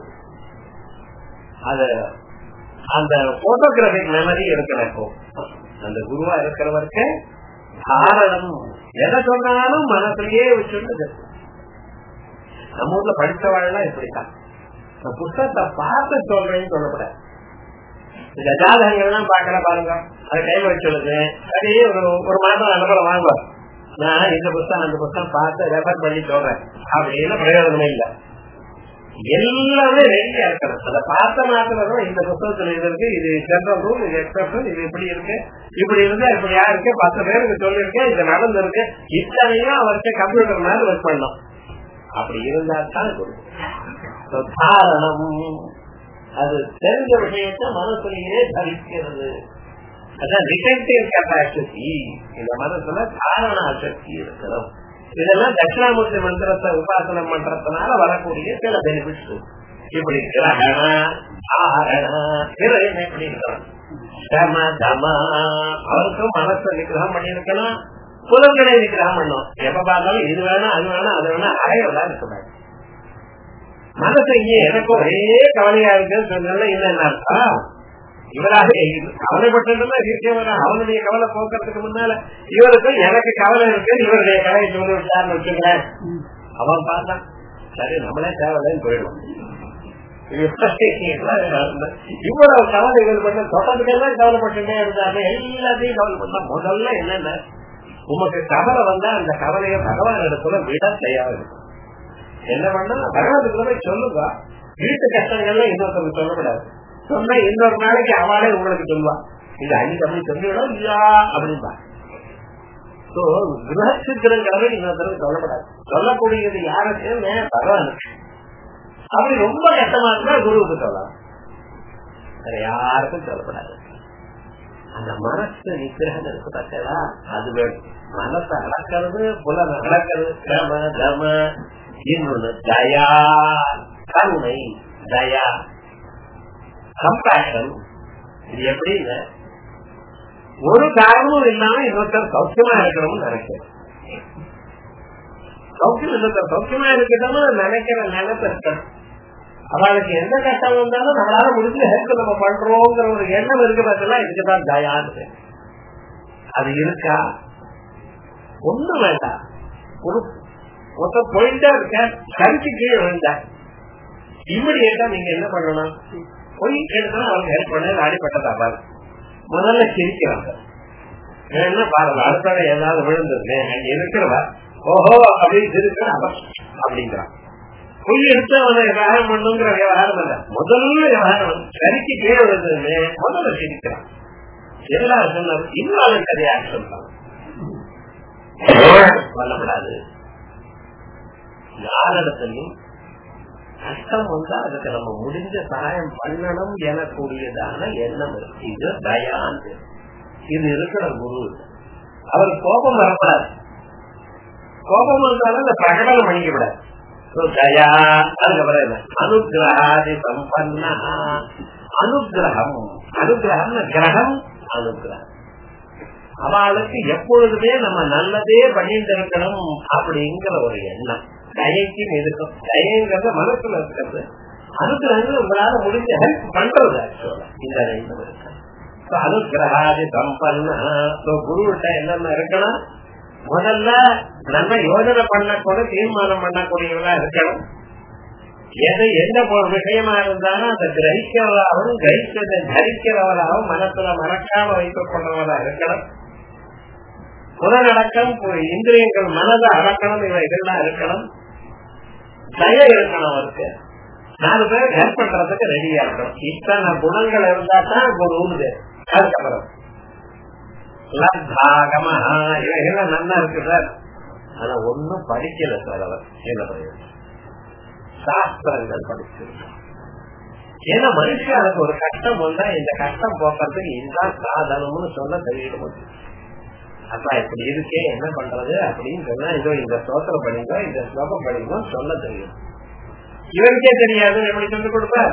அது அந்த போட்டோகிராபிக் மெமரி இருக்கணும் இப்போ அந்த குருவா இருக்கிறவருக்கு தாரணம் எதை சொன்னாலும் மனசுலயே வச்சுட்டு நம்ம ஊர்ல படித்தவாழ்லாம் இப்படித்தான் புத்தகத்தை பார்த்து சொல்றேன்னு சொல்லக்கூடாது இந்த ஜாதகங்கள்லாம் பாக்கல பாருங்க அது கையில் வச்சுள்ளது அதே ஒரு ஒரு மாதம் அனுபவம் வாங்குவோம் நான் இந்த புத்தகம் அந்த புத்தகம் பார்த்து ரெஃபர் பண்ணி சொல்றேன் அப்படின்னு பிரயோஜனமே இல்லை எல்லாமே ரெடியா இருக்கணும் அதை பார்த்த மாத்திரம் இந்த புத்தகத்துல இது இருக்கு இது ஜெனரல் ரூல் இது எக்ஸப்ஷன் இது இப்படி இருக்கு இப்படி இருந்தா இப்படி யாருக்கு பத்து பேருக்கு சொல்லிருக்கேன் இது நடந்திருக்கு இத்தனையும் அவருக்கு கம்ப்யூட்டர் மேல ஒர்க் பண்ணோம் அப்படி இருந்தா தான் தாரணம் அது தெரிஞ்ச விஷயத்த மனசுலயே தவிக்கிறது அதான் ரிசென்டிவ் கெப்பாசிட்டி இந்த மனசுல தாரண சக்தி இருக்கணும் இதெல்லாம் தட்சிணாமூர்த்தி மந்திரத்தை உபாசனம் பண்றதுனால வரக்கூடிய சில பெனிஃபிட்ஸ் இப்படி கிரகண தாரண பிறகு எப்படி இருக்கணும் சம தம அவருக்கும் மனசை நிகிரகம் பண்ணிருக்கணும் புலன்களை நிகிரகம் பண்ணும் எப்ப பார்த்தாலும் இது வேணும் அது வேணும் அது வேணும் அறையெல்லாம் இருக்கக்கூடாது மனசு இங்கே எனக்கு ஒரே கவலையா இருக்குன்னு சொன்னா என்ன அர்த்தம் இவராக கவலைப்பட்டு அவனுடைய கவலை போக்குறதுக்கு முன்னால இவருக்கும் எனக்கு கவலை இருக்கு இவருடைய கவலை சொல்லி விட்டாருன்னு வச்சுக்கிறேன் அவன் பார்த்தான் சரி நம்மளே தேவையில்லைன்னு போயிடும் இவ்வளவு கவலை இவர் பண்ண தொடர்ந்துக்கெல்லாம் கவலைப்பட்டுட்டே இருந்தாரு எல்லாத்தையும் கவலைப்பட்டா முதல்ல என்னென்ன உமக்கு கவலை வந்தா அந்த கவலையை பகவான் இடத்துல விட தயார் என்ன பண்ணா பகவானுக்கு போய் சொல்லுங்க வீட்டு கஷ்டங்கள்லாம் இன்னொருத்தருக்கு சொல்லக்கூடாது சொன்னா இன்னொரு நாளைக்கு அவளே உங்களுக்கு சொல்லுவா இது அன்னைக்கு அப்படி சொல்லிவிடும் இல்லா அப்படின்பா கிரகச்சித்திரங்களை இன்னொருத்தருக்கு சொல்லப்படாது சொல்லக்கூடியது யாருக்கு பகவானுக்கு அப்படி ரொம்ப கஷ்டமா இருந்தா குருவுக்கு சொல்லலாம் வேற யாருக்கும் சொல்லப்படாது அந்த மனசு நிக்கிரகம் இருக்கு பார்த்தா அது வேணும் மனசை அடக்கிறது புலன் அடக்கிறது கம தம இன்னொன்னு தயா கருணை தயா கம்பேஷன் இது எப்படின்னு ஒரு காரணமும் இல்லாம இன்னொருத்தர் சௌக்கியமா இருக்கணும்னு நினைக்கிறேன் சௌக்கியம் இன்னொருத்தர் சௌக்கியமா இருக்கணும்னு நினைக்கிற நினைப்பு இருக்கணும் அவளுக்கு எந்த கஷ்டம் வந்தாலும் நம்மளால முடிஞ்ச ஹெல்ப் நம்ம பண்றோங்கிற ஒரு எண்ணம் இருக்கு பார்த்தா இதுக்குதான் தயான்னு அது இருக்கா ஒண்ணும் வேண்டாம் ஒரு மொத்த போயிட்டா இருக்க கருத்து கீழே விழுந்தா இம்மிடியா நீங்க என்ன பண்ணணும் போய் எடுத்தா அவங்க ஹெல்ப் பண்ண அடிப்பட்டதா பாரு முதல்ல சிரிக்கிறாங்க என்ன பாருங்க அடுத்த ஏதாவது விழுந்தது அங்க இருக்கிறவ ஓஹோ அப்படின்னு சிரிக்கிற அப்படிங்கிறான் பொய் எடுத்து அவனை விவகாரம் பண்ணுங்கிற விவகாரம் இல்ல முதல்ல விவகாரம் சரிக்கு கீழே விழுந்தது முதல்ல சிரிக்கிறான் எல்லாரும் சொன்னார் இன்னும் கதையாக சொல்றாங்க சொல்லப்படாது யாரிடத்திலையும் கஷ்டம் வந்தா அதுக்கு நம்ம முடிஞ்ச சகாயம் பண்ணணும் எனக்கூடியதான எண்ணம் இருக்கு இது தயான் இது இருக்கிற குரு அவர் கோபம் வரப்படாது கோபம் வந்தாலும் அந்த பிரகடனம் பண்ணிக்கப்படாது தயா அதுக்கப்புறம் என்ன அனுகிரகாதி சம்பன்னா அனுகிரகம் அனுகிரகம் கிரகம் அனுகிரகம் அவளுக்கு எப்பொழுதுமே நம்ம நல்லதே பண்ணிட்டு இருக்கணும் அப்படிங்கிற ஒரு எண்ணம் தயைக்கும் இருக்கும் தயங்கிறத மனசுல இருக்கிறது அனுகிரகங்கள் உங்களால முடிஞ்ச ஹெல்ப் பண்றது ஆக்சுவலா இந்த எண்ணம் இருக்கு அனுகிரகாதி சம்பன்ன குருவிட்ட என்னென்ன இருக்கணும் முதல்ல நம்ம யோஜனை பண்ணக்கூட தீர்மானம் பண்ணக்கூடியவரா இருக்கணும் எது எந்த ஒரு விஷயமா இருந்தாலும் அதை கிரகிக்கிறவராகவும் கிரகிச்சதை தரிக்கிறவராகவும் மனசுல மறக்காம வைத்துக் கொண்டவரா இருக்கணும் புலநடக்கம் இந்திரியங்கள் மனதை அடக்கணும் இவைகள்லாம் இருக்கணும் தய இருக்கணும் அவருக்கு நாலு பேர் ஹெல்ப் பண்றதுக்கு ரெடியா இருக்கணும் இத்தனை குணங்கள் இருந்தா தான் குருன்னு அதுக்கப்புறம் இவைகள்லாம் நல்லா இருக்கு சார் ஆனா ஒன்னும் படிக்கல சார் அவர் என்ன பிரயோஜனம் சாஸ்திரங்கள் படிச்சிருக்கோம் ஏன்னா மனுஷனுக்கு ஒரு கஷ்டம் வந்தா இந்த கஷ்டம் போக்குறதுக்கு இதுதான் சாதனம்னு சொல்ல தெரியும் அப்பா இப்படி இருக்கே என்ன பண்றது அப்படின்னு சொன்னா இதோ இந்த ஸ்லோகம் படிங்க இந்த ஸ்லோகம் படிங்க சொல்ல தெரியும் இவருக்கே தெரியாது எப்படி சொல்லிக் கொடுப்பார்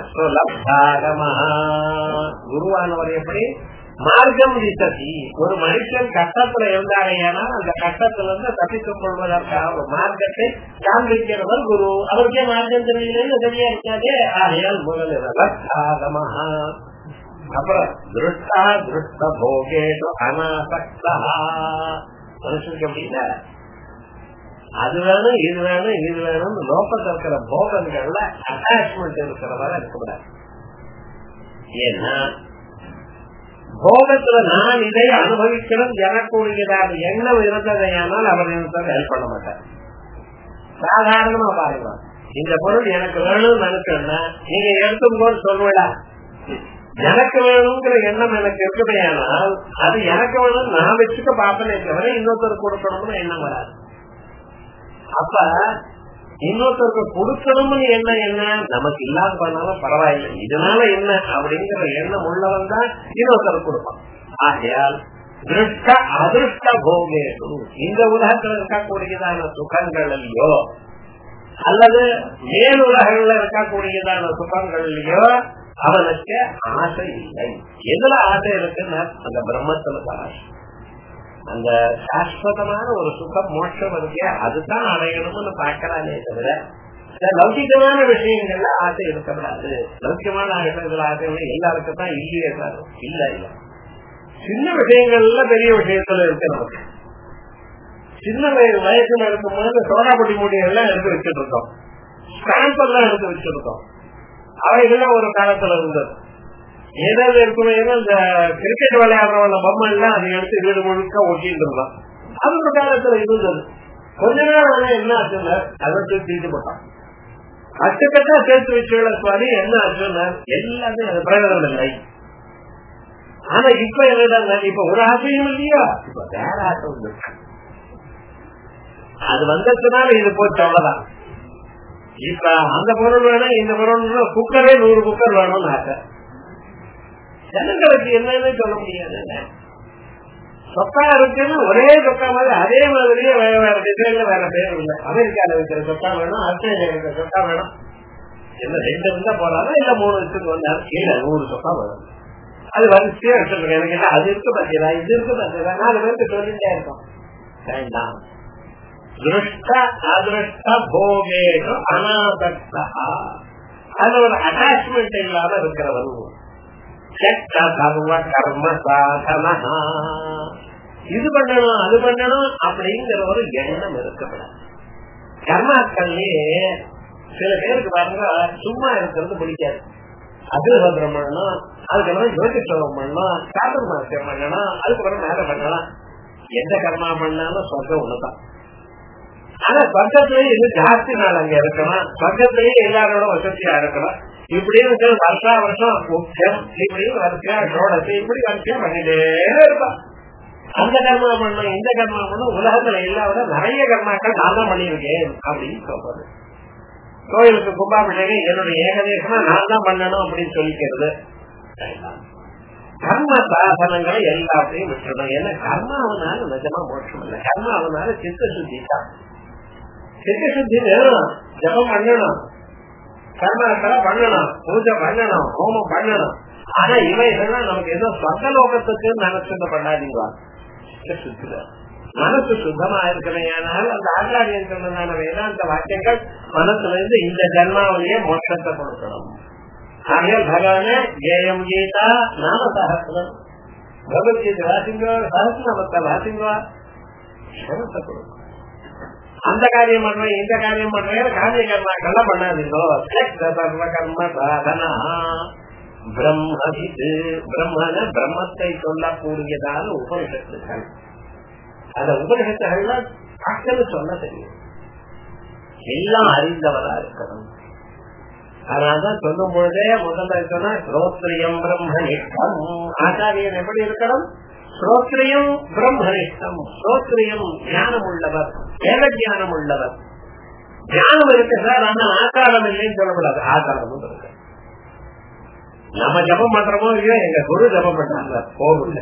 குருவானவர் எப்படி மார்க்கம் விசதி ஒரு மனுஷன் கட்டத்துல இருந்தாரேனா அந்த கட்டத்துல இருந்து தப்பித்துக் கொள்வதற்காக ஒரு மார்க்கத்தை காண்பிக்கிறவர் குரு அவருக்கே மார்க்கம் தெரியல சரியா இருக்காதே ஆகையால் முதல் அப்புறம் திருஷ்டா திருஷ்ட போகேஷு அனாசக்தா மனுஷனுக்கு அப்படின்னா அது வேணும் இது வேணும் இது வேணும் லோகத்தில் இருக்கிற போகங்கள்ல அட்டாச்மெண்ட் இருக்கிறவரை இருக்கக்கூடாது ஏன்னா போகத்துல நான் இதை அனுபவிக்கணும் எனக்கூடியதான எண்ணம் இருந்ததையானால் அவர் எனக்கு ஹெல்ப் பண்ண மாட்டார் சாதாரணமா பாருங்க இந்த பொருள் எனக்கு வேணும்னு நினைச்சோம்னா நீங்க எடுத்தும் போது சொல்லுவடா எனக்கு வேணுங்கிற எண்ணம் எனக்கு இருக்குதையானால் அது எனக்கு வேணும் நான் வச்சுக்க பாப்பனே தவிர இன்னொருத்தர் கொடுக்கணும்னு எண்ணம் வராது அப்ப இன்னொருத்தருக்கு கொடுக்கணும்னு என்ன என்ன நமக்கு இல்லாம பண்ணாலும் பரவாயில்லை இதனால என்ன அப்படிங்கிற எண்ணம் உள்ளவன் தான் இன்னொருத்தர் கொடுப்பான் ஆகையால் திருஷ்ட அதிருஷ்ட போகேது இந்த உலகத்துல இருக்கக்கூடியதான சுகங்களிலையோ அல்லது மேல் உலகங்கள்ல இருக்கக்கூடியதான சுகங்களிலையோ அவனுக்கு ஆசை இல்லை எதுல ஆசை இருக்குன்னா அந்த பிரம்மத்துல தான் ஆசை அந்த சாஸ்வதமான ஒரு சுகம் மோட்சம் இருக்கே அதுதான் அடையணும்னு பாக்கிறானே தவிர லௌகிகமான விஷயங்கள்ல ஆசை இருக்கக்கூடாது லௌகிகமான விஷயங்கள் ஆசைகள் எல்லாருக்கும் தான் இல்லையே சார் இல்ல இல்ல சின்ன விஷயங்கள்ல பெரிய விஷயத்துல இருக்கு நமக்கு சின்ன வயசுல இருக்கும்போது சோடாபுட்டி மூடியெல்லாம் எடுத்து வச்சுட்டு இருக்கோம் ஸ்டாம்ப் எல்லாம் எடுத்து வச்சிருக்கோம் அவைகள்லாம் ஒரு காலத்துல இருந்தது ஏதாவது இருக்குமே இந்த கிரிக்கெட் விளையாடுறவங்க பொம்மை எல்லாம் அதை எடுத்து வீடு முழுக்க ஒட்டிட்டு இருந்தோம் அது ஒரு காலத்துல இருந்தது கொஞ்ச நாள் ஆனா என்ன ஆச்சுன்னா அதை தூக்கிட்டு போட்டான் கட்டுக்கட்டா சேர்த்து வச்சுள்ள சுவாமி என்ன ஆச்சுன்னா எல்லாமே அது பிரயோஜனம் இல்லை ஆனா இப்ப என்ன இப்ப ஒரு ஆசையும் இல்லையா இப்ப வேற ஆசை வந்து அது வந்ததுனால இது போச்சு அவ்வளவுதான் இப்ப அந்த பொருள் வேணும் இந்த பொருள் குக்கரே நூறு குக்கர் வேணும்னு ஆசை ஜனங்களுக்கு என்னன்னு சொல்ல முடியாது சொக்கா இருக்குன்னு ஒரே சொக்கா மாதிரி அதே மாதிரியே வேற வேற டிசைன்ல வேற பேர் இல்லை அமெரிக்கால இருக்கிற சொக்கா வேணும் ஆஸ்திரேலியா இருக்கிற சொக்கா வேணும் என்ன ரெண்டு இருந்தா போறாலும் இல்ல மூணு வச்சுட்டு வந்தாலும் இல்ல நூறு சொக்கா வேணும் அது வரிசையா வச்சிருக்கேன் எனக்கு என்ன அது இருக்கு பாத்தீங்களா இது இருக்கு பாத்தீங்களா நாலு பேருக்கு சொல்லிட்டே இருக்கும் வேண்டாம் திருஷ்ட அதிருஷ்ட போகேஷு அனாதக்தா அது ஒரு அட்டாச்மெண்ட் இல்லாம இருக்கிறவன் கர்ம கர்ம சாதனா இது பண்ணணும் அது பண்ணணும் அப்படிங்கிற ஒரு எண்ணம் இருக்கப்படாது கர்மாக்கள்லயே சில பேருக்கு பாருங்க சும்மா இருக்கிறது பிடிக்காது அபிரபத்திரம் பண்ணணும் அதுக்கப்புறம் ஜோதிஷம் பண்ணணும் சாதர்மாசியம் பண்ணணும் அதுக்கப்புறம் மேல பண்ணலாம் எந்த கர்மா பண்ணாலும் சொர்க்கம் ஒண்ணுதான் ஆனா சொர்க்கத்திலேயே இது ஜாஸ்தி நாள் அங்க இருக்கணும் சொர்க்கத்திலேயே எல்லாரோட வசதியா இருக்கணும் இப்படின்னு வருஷா வருஷம் முக்கியம் இப்படின்னு வரிசையா சோடத்தை இப்படி வரிசையா பண்ணிட்டே இருப்பான் அந்த கர்மா பண்ணும் இந்த கர்மா பண்ணும் உலகத்துல இல்லாத நிறைய கர்மாக்கள் நான் தான் பண்ணியிருக்கேன் அப்படின்னு சொல்றது கோயிலுக்கு கும்பாபிஷேகம் என்னுடைய ஏகதேசமா நான் தான் பண்ணணும் அப்படின்னு சொல்லிக்கிறது கர்ம சாசனங்களை எல்லாத்தையும் விட்டுறணும் ஏன்னா கர்மாவனால நிஜமா மோட்சம் இல்லை கர்மாவனால சித்த சுத்தி தான் சித்த சுத்தி வேணும் ஜபம் பண்ணணும் கர்மாக்களை பண்ணணும் பூஜை பண்ணணும் ஹோமம் பண்ணணும் ஆனா இவன் இதெல்லாம் நமக்கு ஏதோ சொந்த லோகத்துக்கு நினைச்சுட்டு பண்ணாதீங்க மனசு சுத்தமா இருக்கிறேனால் அந்த ஆச்சாரியன் சொன்னதான வேதாந்த வாக்கியங்கள் மனசுல இருந்து இந்த ஜன்மாவிலேயே மோட்சத்தை கொடுக்கணும் ஆகிய பகவான ஜெயம் கீதா நாம சகசிரம் பகவத்கீதை வாசிங்கோ சகசிரமத்தை வாசிங்கோ சிரமத்தை கொடுக்கும் அந்த காரியம் பண்றேன் இந்த காரியம் பண்றேன் காரிய கர்மாக்கள்லாம் பண்ணாதீங்கோ சர்வ கர்ம சாதனா பிரம்மவிது பிரம்மன பிரம்மத்தை சொல்லக்கூடியதான உபனிஷத்துகள் அந்த உபனிஷத்துகள்ல டக்குன்னு சொல்ல தெரியும் எல்லாம் அறிந்தவரா இருக்கணும் அதனாலதான் சொல்லும் பொழுதே முதல்ல சொன்னா ஸ்ரோத்ரியம் பிரம்மனிஷ்டம் ஆச்சாரியன் எப்படி இருக்கணும் ஸ்ரோத்ரியம் பிரம்மனிஷ்டம் ஸ்ரோத்ரியம் ஞானம் உள்ளவர் வேத ஞானம் உள்ளவர் ஞானம் இருக்கு சார் ஆனா ஆச்சாரம் இல்லைன்னு சொல்லக்கூடாது ஆச்சாரமும் இருக்கு நம்ம ஜபம் பண்றோமோ இல்லையோ எங்க குரு ஜபம் பண்றாங்க போகல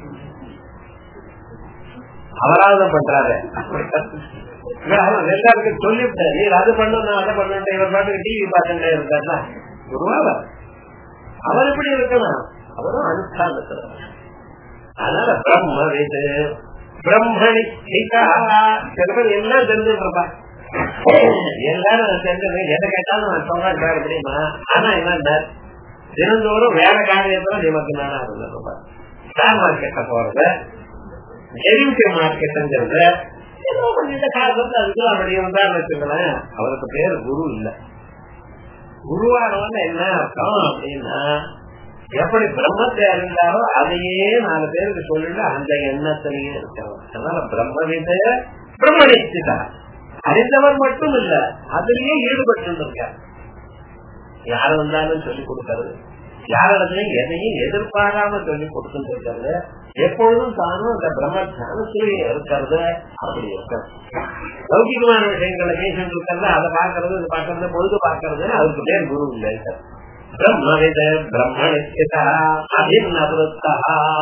அவராவது பண்றாரு எல்லாருக்கும் சொல்லிவிட்டேன் நீ அது பண்ணணும் அதை பண்ணணும் இவர் பாட்டுக்கு டிவி பார்த்துட்டே இருக்காருன்னா குருவாவா அவர் எப்படி இருக்கணும் அவரும் அனுஷ்டானத்துல அதனால பிரம்ம இது பிரம்மணி சில பேர் எல்லாம் தெரிஞ்சுட்டு இருப்பா எல்லாரும் தெரிஞ்சது எதை கேட்டாலும் நான் சொல்றேன் சார் அப்படிமா ஆனா என்ன தினந்தோறும் வேற காரியத்துல நிமக்கு நானா இருந்திருப்பா ஸ்டார் மார்க்கெட்ட போறது டெரிவிட்டிவ் மார்க்கெட்டுங்கிறது ஏதோ கொஞ்சம் இந்த காலத்துல அதுக்கு அப்படி இருந்தான்னு வச்சுங்களேன் அவருக்கு பேர் குரு இல்ல குருவானவன் என்ன அர்த்தம் அப்படின்னா எப்படி பிரம்மத்தை அறிந்தாரோ அதையே நாலு பேருக்கு சொல்லிட்டு அந்த எண்ணத்திலேயே இருக்கிறோம் அதனால பிரம்மவித பிரம்மணிச்சுதா அறிந்தவர் மட்டும் இல்ல அதுலயே ஈடுபட்டு இருக்கார் யார் வந்தாலும் சொல்லிக் கொடுக்கறது யாரிடத்தையும் எதையும் எதிர்பாராம சொல்லிக் கொடுத்துட்டு இருக்கிறது எப்பொழுதும் தானும் அந்த பிரம்ம தியானத்திலேயே இருக்கிறது அப்படி இருக்கிறது லௌகிகமான விஷயங்களை பேசிட்டு இருக்கிறது அதை பாக்குறது இது பாக்குறது பொழுது பாக்குறது அதுக்கு பேர் குரு இல்லை பிரம்மவித பிரம்மணிஸ்திதா அபிநவருத்தா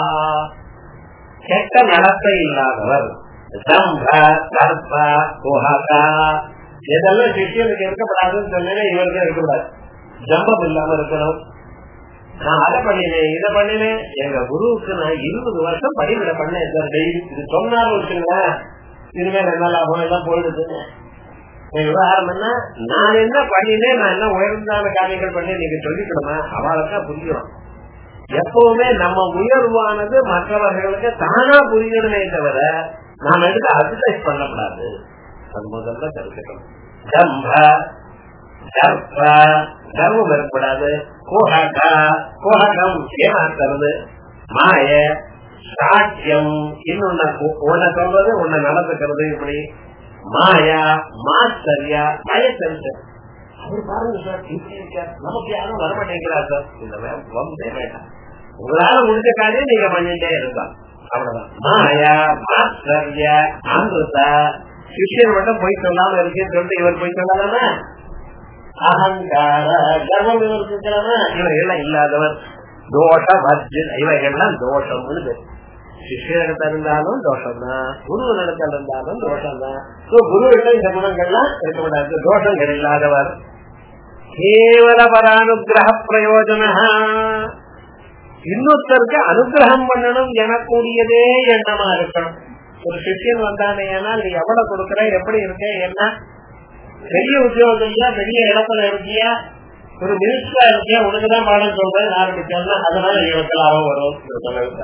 கெட்ட நடத்தை இல்லாதவர் தம்ப கற்ப குஹகா இதெல்லாம் சிஷியனுக்கு இருக்கப்படாதுன்னு சொன்னேன் இவருக்கு இருக்கக்கூடாது ஜம்பம் இல்லாம இருக்கணும் நான் அதை பண்ணினேன் இதை பண்ணினேன் எங்க குருவுக்கு நான் இருபது வருஷம் படிவிட பண்ணேன் சார் டெய்லி இது சொன்னாலும் வச்சுங்களேன் இனிமேல் என்ன லாபம் எல்லாம் போயிடுதுன்னு விவகாரம் என்ன நான் என்ன பண்ணினேன் நான் என்ன உயர்ந்தான காரியங்கள் பண்ணேன் நீங்க சொல்லிக்கணுமா அவளுக்கா புரியணும் எப்பவுமே நம்ம உயர்வானது மற்றவர்களுக்கு தானா புரியணுமே தவிர நாம எடுத்து அட்வர்டைஸ் பண்ணக்கூடாது அது முதல்ல தெரிஞ்சுக்கணும் ஜம்ப கர்ப்ப கர்வம் இருக்கக்கூடாது கோஹகா கோஹகம் ஏமாத்துறது மாய சாட்சியம் இன்னொன்னு உன்னை சொல்றது உன்னை நடந்துக்கிறது இப்படி மாயா மாஸ்டரியா பயத்தரிசு அவர் பாருங்க சார் இப்படி இருக்கார் நமக்கு யாரும் வரமாட்டேங்கிறார் சார் இந்த வந்தே வேண்டாம் உங்களால முடிஞ்ச காரியம் நீங்க பண்ணிட்டே இருக்கலாம் அவ்வளவுதான் மாயா மாஸ்டர்யா அமிர்தா சிஷியர் மட்டும் போய் சொல்லாம இருக்கேன்னு சொல்லிட்டு இவர் போய் சொல்லாதானே அகங்கார கர்வம் இவருக்கு இருக்கிறானா இவைகள்லாம் இல்லாதவர் தோஷ வர்ஜன் இவைகள்லாம் தோஷம் சிஷியரிடத்தில் இருந்தாலும் தோஷம் தான் குருவனிடத்தில் இருந்தாலும் தோஷம் தான் குருவிட்ட இந்த குணங்கள்லாம் இருக்கக்கூடாது தோஷங்கள் இல்லாதவர் கேவல பரானுகிரக பிரயோஜன இன்னொருத்தருக்கு அனுகிரகம் பண்ணணும் எனக்கூடியதே எண்ணமா இருக்கணும் ஒரு சிஷியன் வந்தானே ஏன்னால் நீ எவ்வளவு கொடுக்கற எப்படி இருக்க என்ன பெரிய உத்தியோகம் இல்ல பெரிய இடத்துல இருக்கியா ஒரு மினிஸ்டரா இருக்கியா உனக்குதான் பாடம் சொல்றேன் ஆரம்பிச்சா அதனால இவருக்கு லாபம் வரும் சொல்லுங்க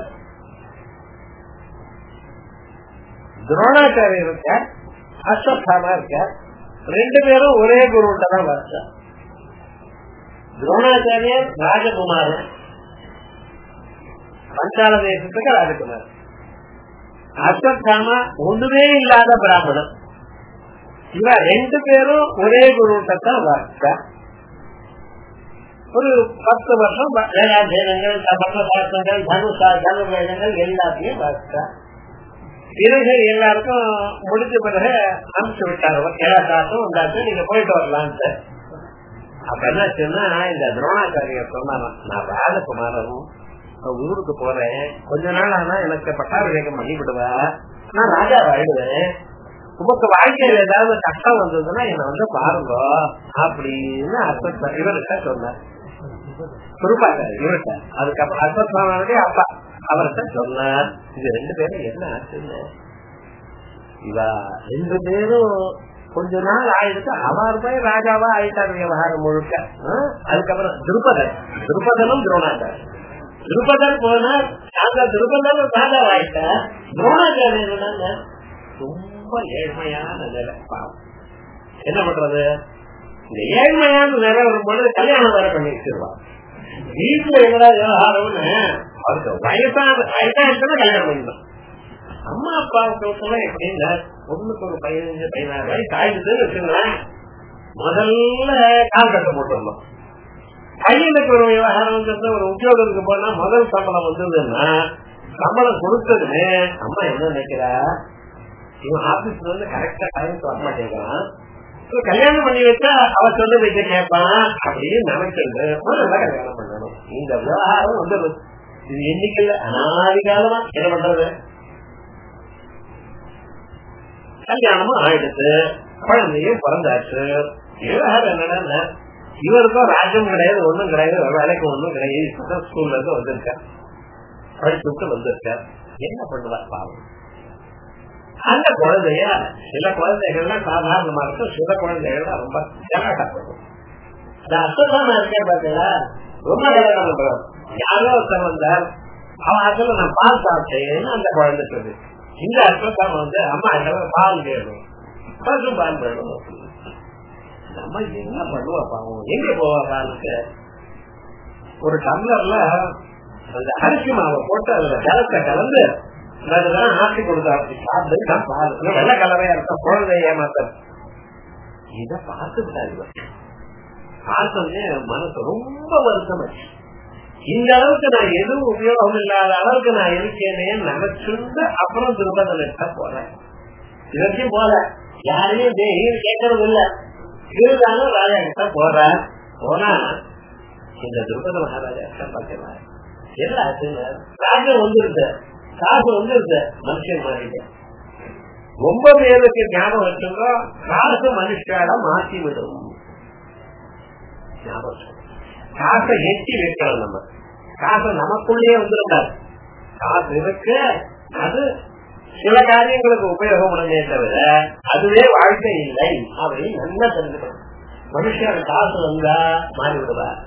துரோணாச்சாரியர் இருக்க அஸ்வத்தாமா இருக்க ரெண்டு பேரும் ஒரே குருவிட்ட தான் வச்சா துரோணாச்சாரியர் ராஜகுமாரன் பஞ்சால தேசத்துக்கு ராஜகுமார் அஸ்வத்தாமா ஒண்ணுமே இல்லாத பிராமணன் இவ ரெண்டு பேரும் ஒரே குருவிட்ட தான் வச்சா ஒரு பத்து வருஷம் வேதாத்தியனங்கள் சபசாஸ்திரங்கள் தனுசா தனுவேதங்கள் எல்லாத்தையும் வச்சா பிறகு எல்லாருக்கும் முடிஞ்ச பிறகு அனுப்பிச்சு விட்டாரு எல்லா காசும் உண்டாச்சு நீங்க போயிட்டு வரலான்ட்டு அப்ப என்ன சொன்னா இந்த துரோணாச்சாரியர் சொன்னாராம் நான் ராஜகுமாரனும் ஊருக்கு போறேன் கொஞ்ச நாள் ஆனா எனக்கு பட்டாபிஷேகம் பண்ணி விடுவா நான் ராஜா ஆயிடுவேன் உமக்கு வாழ்க்கையில ஏதாவது கஷ்டம் வந்ததுன்னா என்ன வந்து பாருங்க அப்படின்னு அர்த்தம் இவர்கிட்ட சொன்னார் குறிப்பாங்க இவர்கிட்ட அதுக்கப்புறம் அஸ்வத்மாவனுடைய அப்பா அவர்கிட்ட சொன்னார் இது ரெண்டு பேரும் என்ன ஆச்சுன்னு இவா ரெண்டு பேரும் கொஞ்ச நாள் ஆயிடுச்சு அவர் போய் ராஜாவா ஆயிட்டார் விவகாரம் முழுக்க அதுக்கப்புறம் திருப்பதன் திருப்பதனும் துரோணாச்சார் திருப்பதர் போனார் அந்த திருப்பதர் ராஜா வாய்ட்ட துரோணாச்சாரியர் ரொம்ப ஏழ்மையான நிலை பாவம் என்ன பண்றது இந்த ஏழ்மையான நிலை வரும்போது கல்யாணம் வேற பண்ணி வச்சிருவான் வீட்டுல எங்கடா விவகாரம்னு அவருக்கு வயசான வயசாயிருச்சுன்னா கல்யாணம் பண்ணிடலாம் அம்மா அப்பா சொல்ல எப்படின்னா ஒண்ணுக்கு ஒரு பதினஞ்சு பதினாறு வயசு ஆயிடுதுன்னு வச்சுங்களேன் முதல்ல கால் கட்ட போட்டுருந்தோம் பையனுக்கு ஒரு விவகாரம் ஒரு உத்தியோகத்துக்கு போனா முதல் சம்பளம் வந்ததுன்னா சம்பளம் கொடுத்ததுன்னு அம்மா என்ன நினைக்கிறா இவன் ஆபீஸ்ல இருந்து கரெக்டா டைமுக்கு வர மாட்டேங்கிறான் கல்யாணம் பண்ணி வச்சா அவ சொல்ல வைக்க கேட்பான் அப்படின்னு நினைக்கிறது முதல்ல கல்யாணம் பண்ணணும் இந்த விவகாரம் வந்து இது எண்ணிக்கல அனாதிகாலமா என்ன பண்றது கல்யாணமும் ஆயிடுச்சு குழந்தையும் பிறந்தாச்சு விவகாரம் என்னன்னா இவருக்கும் ராஜ்யம் கிடையாது ஒண்ணும் கிடையாது வேலைக்கு ஒண்ணும் கிடையாது இப்பதான் ஸ்கூல்ல இருந்து வந்திருக்கார் படிச்சுட்டு வந்திருக்கார் என்ன பண்ணுவார் பாவம் அந்த குழந்தைய சில குழந்தைகள்லாம் சாதாரணமா இருக்கும் சில குழந்தைகள் ரொம்ப ஜனகட்டப்படும் இந்த அசதான இருக்கேன் பாத்தீங்களா ரொம்ப கல்யாணம் பண்றாரு யாரோ ஒருத்தர் வந்தார் அவன் அசல நான் பால் சாப்பிட்டேன்னு அந்த குழந்தை சொல்லு இந்த அசத்தான் வந்து அம்மா பால் வேணும் பசும் பால் வேணும் நம்ம என்ன பண்ணுவா பாவம் எங்க போவா பாலுக்கு ஒரு டம்ளர்ல அந்த அரிசி மாவை போட்டு அதுல ஜலத்தை கலந்து அதெல்லாம் ஆட்டி கொடுத்தாரு சாப்பிட்டு பால் வெள்ள கலரையா இருக்க குழந்தை ஏமாத்த இத பார்த்துட்டாரு பார்த்தோன்னே மனசு ரொம்ப வருத்தமாச்சு இந்த அளவுக்கு நான் எதுவும் உபயோகம் இல்லாத அளவுக்கு நான் இருக்கேனே நினைச்சுட்டு அப்புறம் திருப்பதில் எடுத்த போறேன் இதற்கும் போல யாரையும் தேகியும் கேட்கறது இல்ல இருந்தாலும் ராஜா கிட்ட போற போனா இந்த திருப்பதி மகாராஜா கிட்ட பாக்கலாம் என்ன ஆச்சுங்க ராஜ்யம் வந்துருது காசு வந்துருது மனுஷன் மாறிட்டு ரொம்ப பேருக்கு ஞாபகம் வச்சுங்க காசு மனுஷால மாற்றி விடும் ஞாபகம் காசை எட்டி வைக்கலாம் நம்ம காசை நமக்குள்ளேயே வந்துருக்காது காசு இருக்கு அது சில காரியங்களுக்கு உபயோகம் உடனே தவிர அதுவே வாழ்க்கை இல்லை அப்படின்னு நல்லா தெரிஞ்சுக்கணும் மனுஷன் காசு வந்தா மாறி விடுவார்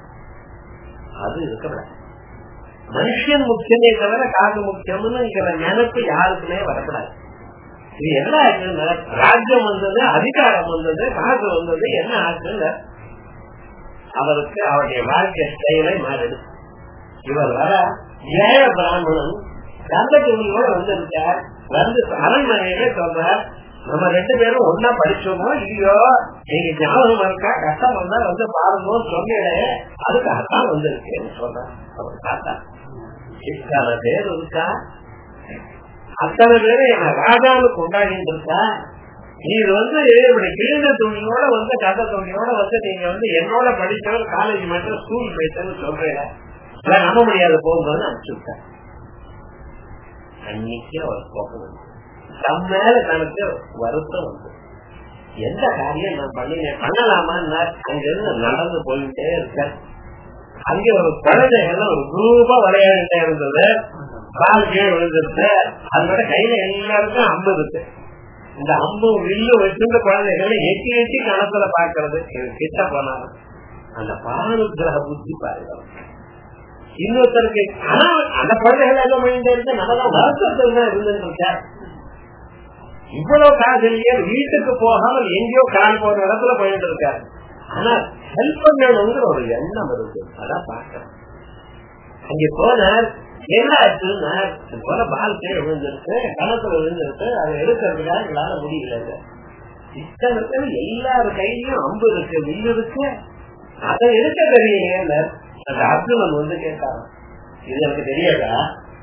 அது இருக்கக்கூடாது மனுஷன் முக்கியமே தவிர காசு முக்கியம்னு நினைப்பு யாருக்குமே வரக்கூடாது இது என்ன ஆச்சுன்னா ராஜ்யம் வந்தது அதிகாரம் வந்தது காசு வந்தது என்ன ஆச்சுன்னு அவருக்கு அவருடைய வாழ்க்கை ஸ்டைலை மாறிடு இவர் வர ஏழ பிராமணன் கந்த துணியோட வந்திருக்கார் வந்து அரண்மனையிலே சொல்றார் நம்ம ரெண்டு பேரும் ஒன்னா படிச்சோமோ இல்லையோ நீங்க ஞாபகம் இருக்கா கஷ்டம் வந்தா வந்து பாருங்க சொன்னீங்களே அதுக்காகத்தான் வந்திருக்கேன்னு சொல்றேன் அவர் பார்த்தா இத்தனை பேர் இருக்கா அத்தனை பேரு என்ன ராஜாவுக்கு கொண்டாடிட்டு இருக்கா நீர் வந்து இப்படி கிழிந்த துணியோட வந்து கதை துணியோட வந்து நீங்க வந்து என்னோட படிச்சவர் காலேஜ் மட்டும் ஸ்கூல் போயிட்டேன்னு சொல்றீங்க நம்ப முடியாது போகும்போது அனுப்பிச்சு விட்டேன் அன்னைக்கு அவர் கோபம் தம் மேல தனக்கு வருத்தம் வந்து எந்த காரியம் நான் பண்ணினேன் பண்ணலாமா அங்கிருந்து நடந்து போயிட்டே இருக்கேன் அங்கே ஒரு குழந்தைகள் ஒரு குரூப்பா விளையாடிட்டே இருந்தது கால் கீழே விழுந்துருச்சு அதோட கையில எல்லாருக்கும் அம்பு இருக்கு இந்த அம்பு வில்லு வச்சிருந்த குழந்தைகளை எட்டி எட்டி கணத்துல பாக்குறது கிட்ட போனாரு அந்த பானுகிரக புத்தி பாருங்க இன்னொருத்தருக்கு ஆனா அந்த குழந்தைகள் எல்லாம் பண்ணிட்டு இருக்கு நம்மதான் வருத்தத்தில் தான் இருந்துட்டு இருக்க இவ்வளவு காசு இல்லையே வீட்டுக்கு போகாமல் எங்கேயோ கால் போற இடத்துல போயிட்டு இருக்காரு ஆனா ஹெல்ப் பண்ணணுங்கிற ஒரு எண்ணம் இருக்கு அதான் பாக்கிறேன் அங்க போனார் என்ன ஆச்சுன்னா போல பால் கீழே விழுந்திருக்கு கணத்துல விழுந்திருக்கு அதை எடுக்கிறதுக்காக எங்களால முடியல இத்தனை எல்லாரு கையிலயும் அம்பு இருக்கு வில்லு இருக்கு அதை எடுக்க தெரியல அந்த அர்ஜுனன் வந்து கேட்டான் இது எனக்கு தெரியாதா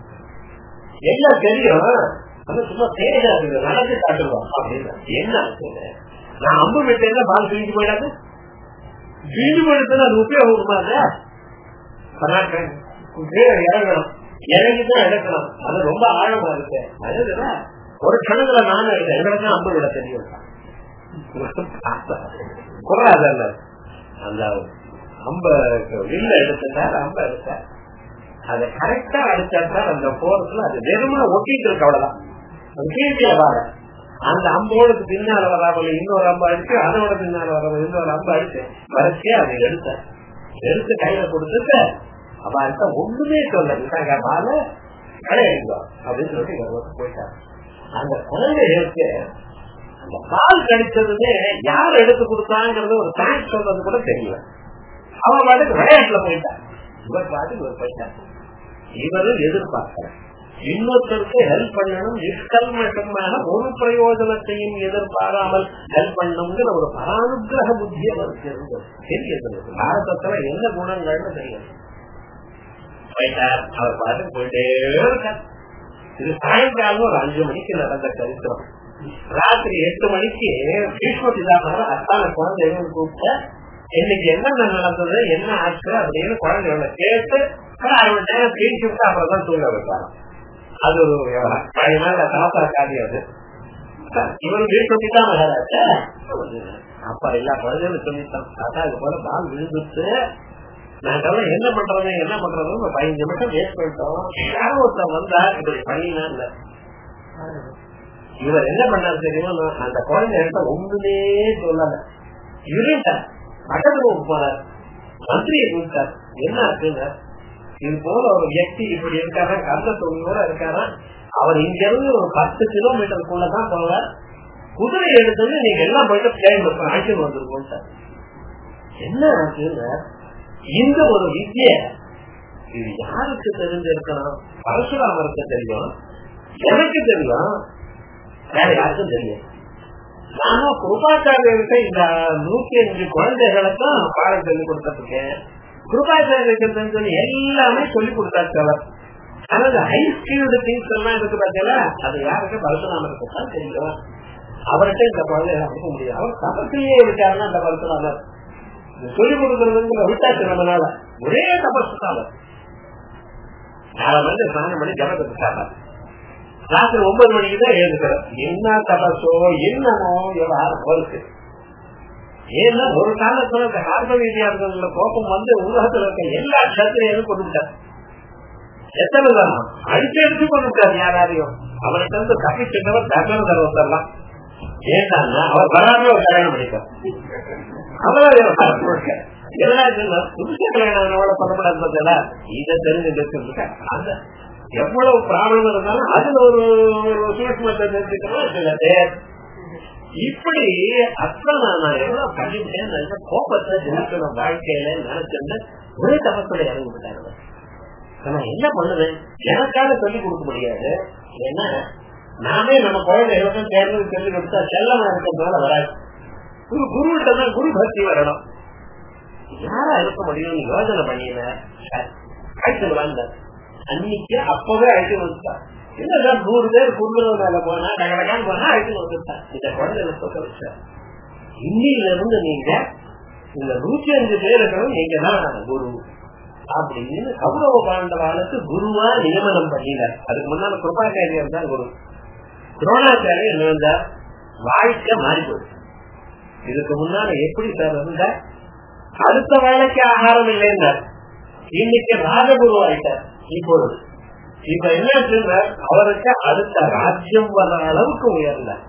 எல்லாம் தெரியும் ஆனா சும்மா தெரியாது நடந்து காட்டுவோம் அப்படின்னு என்ன ஆச்சுன்னு நான் அம்பு விட்டேன்னா பால் கிழிஞ்சு போயிடாது கிழிஞ்சு போயிடுறது அது உபயோகமா இறங்கணும் இறங்கிதான் எடுக்கணும் அது ரொம்ப ஆழமா இருக்கு அது ஒரு கணக்குல நானும் இருக்கேன் எங்களுக்கு அம்பு விட தெரியும் குறாதல்ல அந்த அம்ப வில்ல எடுத்துட்டார் அம்ப எடுத்தார் அதை கரெக்டா அடிச்சா அந்த போறதுல அது வெறுமனை ஒட்டிட்டு இருக்கு அவ்வளவுதான் கீழே வர அந்த அம்போடுக்கு பின்னால வராமல் இன்னொரு அம்பு அடிச்சு அதோட பின்னால வர இன்னொரு அம்பு அடிச்சு வரிசையா அதை எடுத்த எடுத்து கையில கொடுத்துட்டு அவர்கிட்ட ஒண்ணுமே சொல்ல பால கிடையாது அப்படின்னு சொல்லி போயிட்டாங்க அந்த குழந்தைகளுக்கு அந்த பால் கிடைச்சதுமே யார் எடுத்து கொடுத்தாங்கிறது ஒரு தேங்க்ஸ் சொல்றது கூட தெரியல அவன் பாட்டுக்கு விளையாட்டுல போயிட்டான் இவர் பாட்டுக்கு இவர் போயிட்டார் இவரும் எதிர்பார்க்கிறார் இன்னொருத்தருக்கு ஹெல்ப் பண்ணணும் நிஷ்கல்மட்டமான ஒரு பிரயோஜனத்தையும் எதிர்பாராமல் ஹெல்ப் பண்ணணுங்கிற ஒரு பரானுகிரக புத்தி அவருக்கு இருந்தது தெரியுது பாரதத்துல என்ன குணங்கள்னு தெரியும் போயிட்டார் அவர் பாட்டுக்கு போயிட்டே இருக்கார் இது சாயங்காலம் ஒரு அஞ்சு மணிக்கு நடந்த சரித்திரம் ராத்திரி எட்டு மணிக்கு பீஷ்ம பிதாமகர் அத்தான குழந்தைகள் கூப்பிட்ட இன்னைக்கு என்னென்ன நடந்தது என்ன ஆச்சு அப்படின்னு குழந்தைகளை கேட்டு அரை மணி நேரம் பேசி விட்டு அப்புறம் தான் தூங்க வைப்பாங்க அது ஒரு விவகாரம் பழைய மாதிரி தாத்தா காரியம் அது இவரு வீட்டு பிதாமகராச்ச அப்ப எல்லா குழந்தைகளும் சொல்லித்தான் தாத்தா இது போல பால் விழுந்துட்டு நாங்கெல்லாம் என்ன பண்றது என்ன பண்றது பதினஞ்சு நிமிஷம் வேஸ்ட் பண்ணிட்டோம் யாரும் ஒருத்தர் வந்தா இப்படி பண்ணினா இல்ல இவர் என்ன பண்ணாரு தெரியுமா அந்த குழந்தைகிட்ட ஒண்ணுமே சொல்லல இருட்டார் பக்கத்துல போறார் மந்திரியை கூப்பிட்டார் என்ன ஆச்சுங்க இது போல ஒரு வியக்தி இப்படி இருக்காரா கந்த தொழிலோட இருக்காரா அவர் இங்க இருந்து ஒரு பத்து கிலோமீட்டருக்குள்ளதான் போவார் குதிரை எடுத்தது நீங்க எல்லாம் போயிட்டு பிளேன் அழைச்சிட்டு வந்துருக்கோம் சார் என்ன ஆச்சுங்க இந்த ஒரு வித்திய இது யாருக்கு தெரிஞ்சிருக்கணும் பரசுராமருக்கு தெரியும் எனக்கு தெரியும் வேற யாருக்கும் தெரியும் நானும் கிருபாச்சாரியர்கிட்ட இந்த நூத்தி அஞ்சு குழந்தைகளுக்கும் பாடம் சொல்லி கொடுத்துருக்கேன் கிருபாச்சாரியருக்கு சொல்லி எல்லாமே சொல்லி கொடுத்தாச்சு அவர் ஆனா இந்த ஹை ஸ்கில்டு திங்ஸ் எல்லாம் இருக்கு பார்த்தீங்களா அது யாருக்கு பரசுராமருக்கு தான் தெரியும் அவர்கிட்ட இந்த குழந்தைகளை அனுப்ப முடியும் அவர் தபத்திலேயே இருக்காருன்னா அந்த பரசுராமர் சொல்லிக் கொடுக்கறதுங்கிற விட்டாச்சு நம்மளால ஒரே தபசு தான் நாலு மணி ஸ்நானம் பண்ணி ஜபத்துக்காக ராத்திரி ஒன்பது மணிக்கு தான் எழுதுக்கிறோம் என்ன தபசோ என்னமோ விவகாரம் இருக்கு ஏன்னா ஒரு காலத்துல இந்த கார்பன் வித்தியாசங்கள கோபம் வந்து உலகத்துல இருக்க எல்லா கத்திரையும் கொண்டு விட்டார் எத்தனை தான் அடிச்சு அடிச்சு கொண்டு விட்டார் யாராரையும் அவர்கிட்ட இருந்து தப்பிச்சுட்டவர் தகவல் தருவதெல்லாம் ஏன்னா அவர் வராம ஒரு கல்யாணம் பண்ணிட்டார் அவரே எல்லா புதுச கல்யாணம் பண்ணப்படாது பார்த்தா இதை தெரிஞ்சு அந்த எவ்வளவு ப்ராப்ளம் இருந்தாலும் அதுல ஒரு சூட்சமத்தை தெரிஞ்சுக்கணும் சில பேர் இப்படி அப்புறம் நான் எவ்வளவு பண்ணிட்டேன் கோபத்தை ஜெயிக்கணும் வாழ்க்கையில நினைச்சிருந்தேன் ஒரே தப்பத்துல இறங்கி விட்டாங்க நான் என்ன பண்ணுவேன் எனக்காக சொல்லிக் கொடுக்க முடியாது ஏன்னா நாமே நம்ம குழந்தைகளுக்கும் சேர்ந்து சொல்லிக் கொடுத்தா செல்லமா இருக்கிறதுனால வராது ஒரு குருவிட்ட தான் குரு பக்தி வரணும் யாரா இருக்க முடியும் யோசனை பண்ணின அழைத்து விளாண்ட அன்னைக்கு அப்பவே அழைத்து வந்துட்டான் என்னதான் நூறு பேர் குருகுலம் மேல போனா டகடகான் போனா அழைத்து வந்துட்டான் இந்த குழந்தைகளை சொல்ல வச்சா இன்னில இருந்து நீங்க இந்த நூற்றி அஞ்சு பேருக்கும் நீங்க தான் குரு அப்படின்னு கௌரவ பாண்டவாளுக்கு குருவா நியமனம் பண்ணினார் அதுக்கு முன்னால கிருபாச்சாரியர் தான் குரு துரோணாச்சாரியர் என்ன வந்தார் வாழ்க்கை மாறி போயிடுச்சு இதுக்கு முன்னால எப்படி சார் இருந்த அடுத்த வேலைக்கு ஆகாரம் இல்லைன்னார் இன்னைக்கு ராஜகுரு ஆயிட்டார் இப்பொழுது இப்ப என்ன சொன்னார் அவருக்கு அடுத்த ராஜ்யம் வர்ற அளவுக்கு உயர்ந்தார்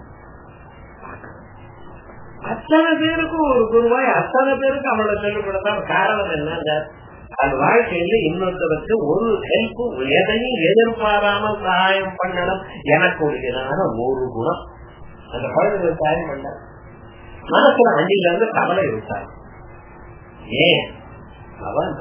அத்தனை பேருக்கும் ஒரு குருவாய் அத்தனை பேருக்கு அவளை சொல்லிக் கொடுத்தார் காரணம் என்னங்க அது வாழ்க்கையில இன்னொருத்தருக்கு ஒரு ஹெல்ப் எதையும் எதிர்பாராமல் சகாயம் பண்ணணும் எனக்கு உரியதான ஒரு குணம் அந்த குழந்தைகள் சகாயம் பண்ண மனசுல வண்டியில இருந்து கவலை விட்டார் ஏன் அவன்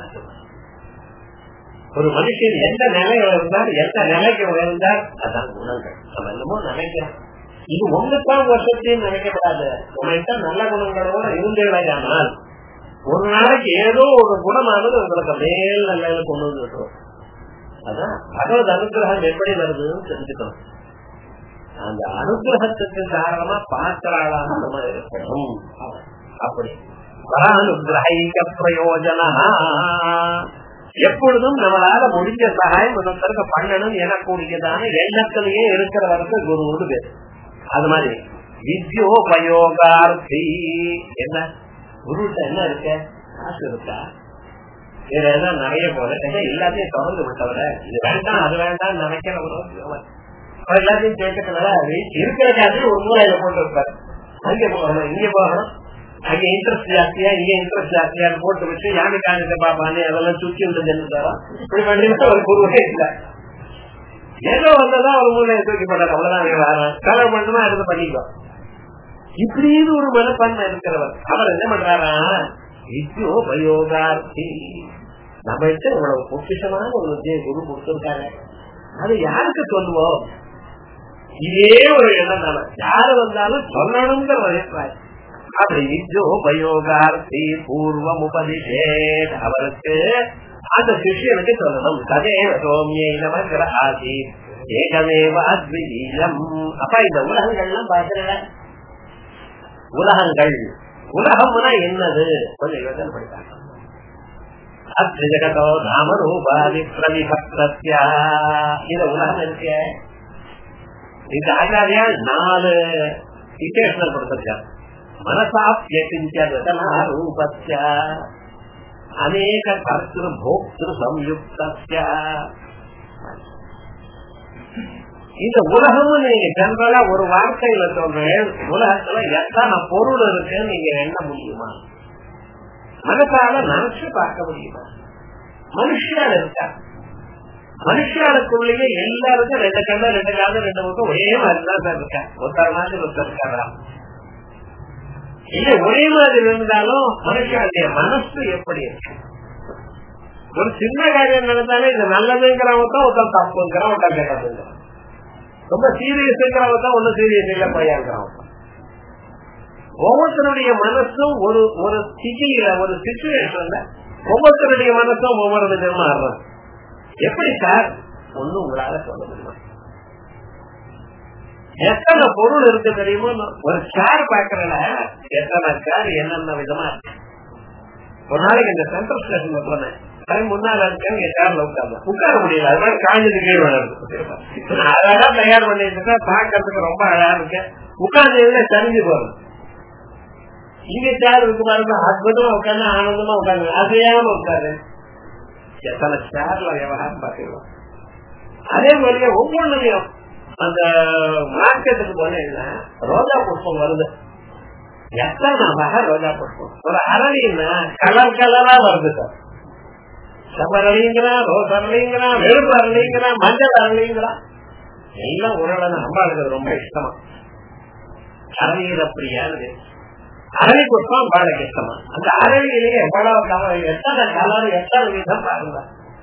ஒரு மனுஷன் எந்த நிலையில இருந்தார் எந்த நிலைக்கு உயர்ந்தார் அதான் குணங்கள் நம்ம என்னமோ நினைக்கிறோம் இது ஒண்ணுதான் வருஷத்தையும் நினைக்கப்படாது உனக்கு நல்ல குணங்களோட இருந்தேனால் ஒரு நாளைக்கு ஏதோ ஒரு குணமானது உங்களுக்கு மேல் நிலையில கொண்டு வந்துட்டோம் அதான் பகவத் அனுகிரகம் எப்படி வருதுன்னு தெரிஞ்சுக்கணும் அந்த அனுகிரகத்துக்கு காரணமா பாத்திராளாக நம்ம இருக்கணும் அப்படி பரானுகிரக பிரயோஜன எப்பொழுதும் நம்மளால முடிஞ்ச சகாயம் ஒருத்தருக்கு பண்ணணும் எனக்கூடியதான எண்ணத்திலேயே இருக்கிற வரைக்கும் குருன்னு பேர் அது மாதிரி வித்யோபயோகார்த்தி என்ன குருட்ட என்ன இருக்க காசு இருக்கா வேற ஏதாவது நிறைய போல எல்லாத்தையும் தொடர்ந்து விட்டவர இது வேண்டாம் அது வேண்டாம் நினைக்கிறவரும் எல்லாத்தையும் கேட்கறதுனால இருக்கிற காசு ஒரு மூலையில போட்டு இருப்பாரு அங்க போகணும் இங்க போகணும் அங்க இன்ட்ரெஸ்ட் ஜாஸ்தியா இங்க இன்ட்ரெஸ்ட் ஜாஸ்தியா போட்டு வச்சு யாரு காணிக்க பாப்பானே அதெல்லாம் சுத்தி விட்டு ஜென்மதாரம் இப்படி பண்ணிட்டு ஒரு குருவே இல்ல ஏதோ வந்ததா ஒரு மூலையை தூக்கி போட்டார் அவ்வளவுதான் கலர் மட்டுமா இருந்து பண்ணிக்கோ இப்படின்னு ஒரு மனப்பான்மை இருக்கிறவர் அவர் என்ன பண்றாரா வித்யோ பயோகார்த்தி நம்மகிட்ட இவ்வளவு பொக்கிஷமான ஒரு வித்தியை குரு கொடுத்திருக்காங்க அது யாருக்கு சொல்லுவோம் இதே ஒரு எண்ணம் தானே யாரு வந்தாலும் சொல்லணுங்கிற அபிப்பிராயம் அப்படி வித்யோ பயோகார்த்தி பூர்வம் உபதிஷேத் அவருக்கு அந்த சிஷியனுக்கு சொல்லணும் ததேவ சோமியை நமக்கிற ஆசி ஏகமேவ அத்விதீயம் அப்ப இந்த உலகங்கள்லாம் பாக்குற உலகங்கள் உலகம்னா என்னது கொஞ்சம் யோசனை படித்தாங்க அத்ரிஜகதோ நாமரூபாதி பிரவிபக்தியா இந்த உலகம் இருக்க இந்த ஆச்சாரியா நாலு விசேஷங்கள் கொடுத்திருக்கார் மனசாப்யகிஞ்ச ரூபஸ்ய அநேக கர்த்திரு போக்திரு சம்யுக்திய இந்த உலகம் நீங்க ஜெனரலா ஒரு வார்த்தையில சொல்றேன் உலகத்துல எத்தனை பொருள் இருக்குன்னு நீங்க எண்ண முடியுமா மனசால நினைச்சு பார்க்க முடியுமா மனுஷியால் இருக்கா மனுஷாளுக்குள்ளேயே எல்லாருக்கும் ரெண்டு கண்ணு ரெண்டு காலம் ரெண்டு பக்கம் ஒரே மாதிரி தான் சார் இருக்கா ஒருத்தர் மாதிரி ஒருத்தர் இருக்காரா இல்ல ஒரே மாதிரி இருந்தாலும் மனுஷனுடைய மனசு எப்படி இருக்கு ஒரு சின்ன காரியம் நடந்தாலே இது நல்லதுங்கிறவங்க தான் ஒருத்தர் தப்புங்கிறான் ஒருத்தர் கெட்டதுங்கிறான் ரொம்ப சீரியஸ்ங்கிறவங்க தான் ஒன்னும் சீரியஸ் இல்ல பையங்கிறவங்க ஒவ்வொருத்தருடைய மனசும் ஒரு ஒரு ஸ்திதியில ஒரு சுச்சுவேஷன்ல ஒவ்வொருத்தருடைய மனசும் ஒவ்வொரு விதமா ஆடுறது எப்படி சார் ஒண்ணு உங்களால சொல்ல முடியுமா எத்தனை பொருள் இருக்கு தெரியுமோ ஒரு சேர் பாக்குறல எத்தனை சேர் என்னென்ன விதமா இருக்கு ஒரு நாளைக்கு இந்த சென்ட்ரல் ஸ்டேஷன்ல போனேன் முன்னால இருக்கேன் என் சேர்ல உட்கார்ந்து உட்கார முடியல அது மாதிரி காஞ்சது கீழ் விளையாடு அழகா தயார் பண்ணிட்டு பாக்கிறதுக்கு ரொம்ப அழகா இருக்கு உட்கார்ந்து தெரிஞ்சு போறது இங்க சேர் இருக்கு பாருங்க அற்புதமா உட்காந்து ஆனந்தமா உட்காந்து அசையாம உட்காரு எத்தனை சேர்ல விவகாரம் பாத்துக்கலாம் அதே மாதிரியே ஒவ்வொன்றுலையும் அந்த மார்க்கெட்டுக்கு போனீங்கன்னா ரோஜா புஷ்பம் வருது எத்தனை வகை ரோஜா புஷ்பம் ஒரு அரளின்னா கலர் கலரா வருது சார் செவ்வரளிங்கிறான் ரோஸ் அரளிங்கிறான் வெறுப்பு அரளிங்கிறான் மஞ்சள் அரளிங்கிறான் எல்லாம் உரளன அம்பாளுக்கு ரொம்ப இஷ்டமா அரளியில அப்படியானது அரளி புஷ்பம் பாடக்கு இஷ்டமா அந்த அரளியிலேயே எவ்வளவு எத்தனை கலர் எத்தனை விதம் பாருங்க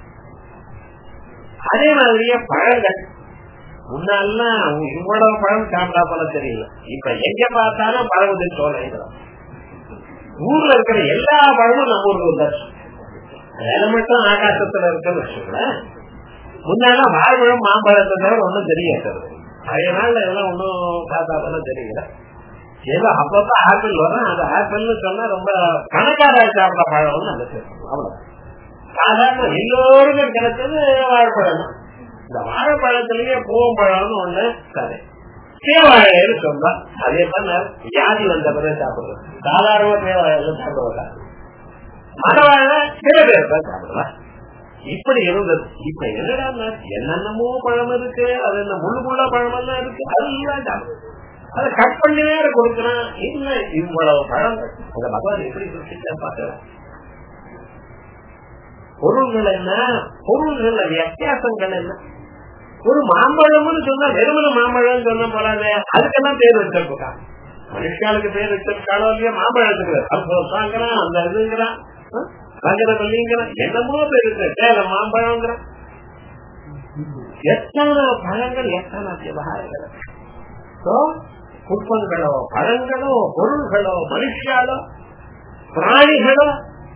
அதே மாதிரியே பழங்கள் முன்னாலாம் இவ்வளவு பழம் சாப்பிட்டா போல தெரியல இப்ப எங்க பார்த்தாலும் பழகுது சோழங்கிறோம் ஊர்ல இருக்கிற எல்லா பழமும் நம்ம ஊருக்கு வந்தாச்சு வேலை மட்டும் ஆகாசத்துல இருக்குன்னு வச்சுக்கோங்களேன் முன்னால வாழைப்பழம் மாம்பழத்தை தவிர ஒன்னும் தெரியாது பழைய நாள்ல எல்லாம் ஒன்னும் பார்த்தா போல தெரியல ஏதோ அப்பப்ப ஆப்பிள் வரும் அந்த ஆப்பிள்னு சொன்னா ரொம்ப பணக்கார சாப்பிட பழம்னு அந்த அவ்வளவு சாதாரண எல்லோருக்கும் கிடைச்சது வாழைப்பழம் தான் இந்த வாழைப்பழத்திலேயே பூவம்பழம்னு ஒண்ணு கதை தேவாழைன்னு சொன்னா அதே மாதிரி வியாதி வந்த பிறகு சாப்பிடுறது சாதாரண தேவாழையில சாப்பிடுவாங்க மரவாழை சில பேர் தான் சாப்பிடலாம் இப்படி இருந்தது இப்ப என்னடா என்னென்னமோ பழம் இருக்கு அது என்ன முள்ளு முள்ள பழம் எல்லாம் இருக்கு அதெல்லாம் சாப்பிடும் அதை கட் பண்ணி வேற கொடுக்கறான் இல்ல இவ்வளவு பழம் அந்த பகவான் எப்படி குறிச்சிட்டா பாக்கலாம் பொருள்கள் என்ன பொருள்கள் வித்தியாசங்கள் என்ன ஒரு மாம்பழம்னு சொன்னா வெறுமன மாம்பழம் சொன்ன போலாது அதுக்கெல்லாம் பேர் வச்சிருக்கான் மனுஷாளுக்கு பேர் வச்சிருக்காளோ இல்லையா மாம்பழத்துக்கு அல்போசாங்கிறான் அந்த இதுங்கிறான் ரங்கரவல்லிங்கிறான் என்னமோ பேர் இருக்கு சேலம் மாம்பழங்கிறான் எத்தனை பழங்கள் எத்தனை விவகாரங்கள் புஷ்பங்களோ பழங்களோ பொருள்களோ மனுஷாலோ பிராணிகளோ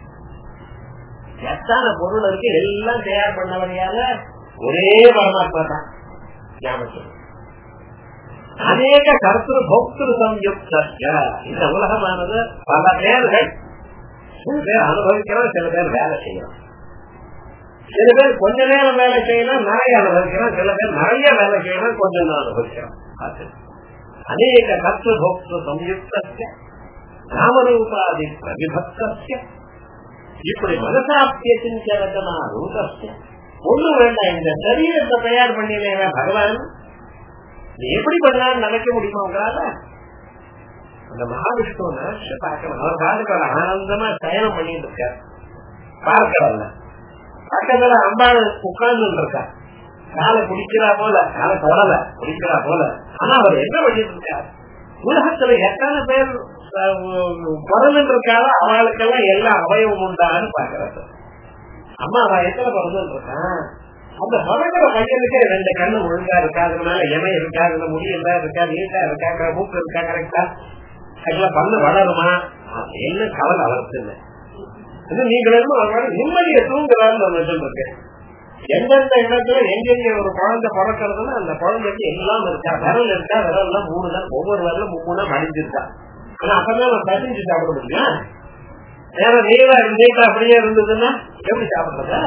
எத்தனை பொருள் இருக்கு எல்லாம் தயார் பண்ணவரையால ஒரே பரமாத்மா தான் ஞாபகம் அநேக கருத்து போக்திரு சம்யுக்த இந்த உலகமானது பல பேர்கள் சில பேர் அனுபவிக்கிறோம் சில பேர் வேலை செய்யறோம் சில பேர் கொஞ்ச நேரம் வேலை செய்யலாம் நிறைய அனுபவிக்கிறோம் சில பேர் நிறைய வேலை செய்யலாம் கொஞ்ச நேரம் அனுபவிக்கிறோம் அநேக கர்த்த போக்திரு சம்யுக்த நாமரூபாதி விபக்திய இப்படி மனசாப்தியத்தின் சேரத்தனா ரூபஸ்ய ஒண்ணு வேண்டாம் இந்த சரீரத்தை தயார் பண்ணினேன் பகவான் எப்படி பண்ணாலும் நினைக்க முடியுமா உங்களால அந்த மகாவிஷ்ணுவை நினைச்சு பார்க்கணும் அவர் பாட்டுக்கு ஒரு ஆனந்தமா சயனம் பண்ணிட்டு இருக்கார் பார்க்கறல்ல பக்கத்துல அம்பாள் உட்கார்ந்து இருக்கா காலை குடிக்கிறா போல காலை தொடல குடிக்கிறா போல ஆனா அவர் என்ன பண்ணிட்டு இருக்கார் உலகத்துல எத்தனை பேர் பிறந்து இருக்காளோ அவளுக்கெல்லாம் எல்லா அவயவம் உண்டான்னு பாக்குறாரு அம்மா அவன் எத்தனை பிறந்து இருக்கான் அந்த பிறக்கிற பையனுக்கு ரெண்டு கண்ணு ஒழுங்கா இருக்கா அதனால எமை இருக்கா அதுல முடி எல்லாம் இருக்கா நீட்டா இருக்கா மூக்கு இருக்கா கரெக்டா அதுல பல்லு வளருமா என்ன கவலை அவருக்கு இல்லை இது நீங்களும் ஒரு மாதிரி நிம்மதியை தூங்குறான்னு நான் சொல்லிருக்கேன் எந்தெந்த இடத்துல எங்கெங்க ஒரு குழந்தை பிறக்கிறதுன்னா அந்த குழந்தைக்கு எல்லாம் இருக்கா விரல் இருக்கா விரல் எல்லாம் மூணு தான் ஒவ்வொரு விரலும் மூணு மடிஞ்சிருக்கா ஆனா அப்பதான் நம்ம பசிஞ்சு சாப்பிட முடியும் வேற நீரா நீட்டா அப்படியே இருந்ததுன்னா எப்படி சாப்பிடுறது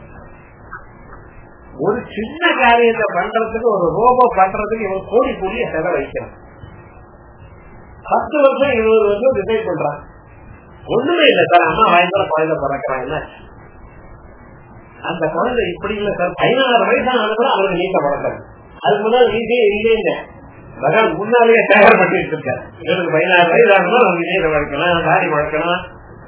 ஒரு சின்ன காரியத்தை பண்றதுக்கு ஒரு ரோபோ பண்றதுக்கு இவன் கோடி கோடிய செலவு வைக்கிறான் பத்து வருஷம் இருபது வருஷம் டிசைட் பண்றான் ஒண்ணுமே இல்ல சார் அம்மா வயசுல குழந்தை பிறக்கிறான் என்ன அந்த குழந்தை இப்படி இல்ல சார் பதினாறு வயசு ஆனதுல அவருக்கு நீட்ட பிறந்தாரு அதுக்கு முன்னாடி நீட்டே இல்லைங்க பகவான் முன்னாலேயே தயார் பண்ணிட்டு இருக்காரு இவருக்கு பதினாறு வயசு ஆனதுல அவருக்கு நீட்ட வளர்க்கணும் தாடி வளர்க்கணும்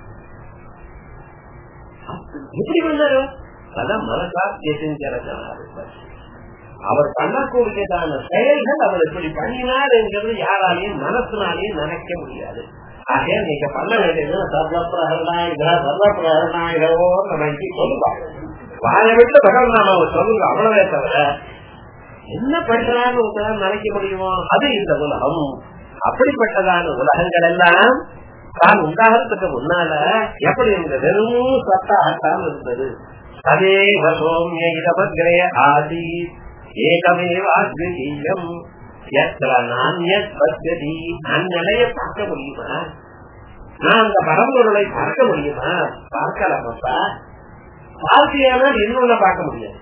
எப்படி வந்தாரு அதான் மனசாட்சியை செஞ்சாரு அவர் பண்ணக்கூடியதான செயல்கள் அவர் இப்படி பண்ணினார் என்கிறது யாராலையும் மனசுனாலையும் நினைக்க முடியாது ஆக நீங்க பண்ண வேண்டியது சர்வப்பிரகரணாயுதா சர்வப்பிரகரணாயுதவோ நம்ம சொல்லுவாங்க வாழ விட்டு பகவான் நாம சொல்லுங்க அவ்வளவே தவிர என்ன பண்றான்னு உங்களால் நினைக்க முடியுமோ அது இந்த உலகம் அப்படிப்பட்டதான உலகங்கள் எல்லாம் தான் உண்டாகிறதுக்கு முன்னால எப்படி இருந்த வெறும் சத்தாகத்தான் இருந்தது அதே சோமிய இடமக்ரே ஆதி ஏகமேவாத்விதீயம் எத்தனை நானியத் பத்தி அந்நிலையை பார்க்க முடியுமா நான் அந்த பரம்பொருளை பார்க்க முடியுமா பார்க்கலாமப்பா பார்த்தியானால் இன்னொன்னு பார்க்க முடியாது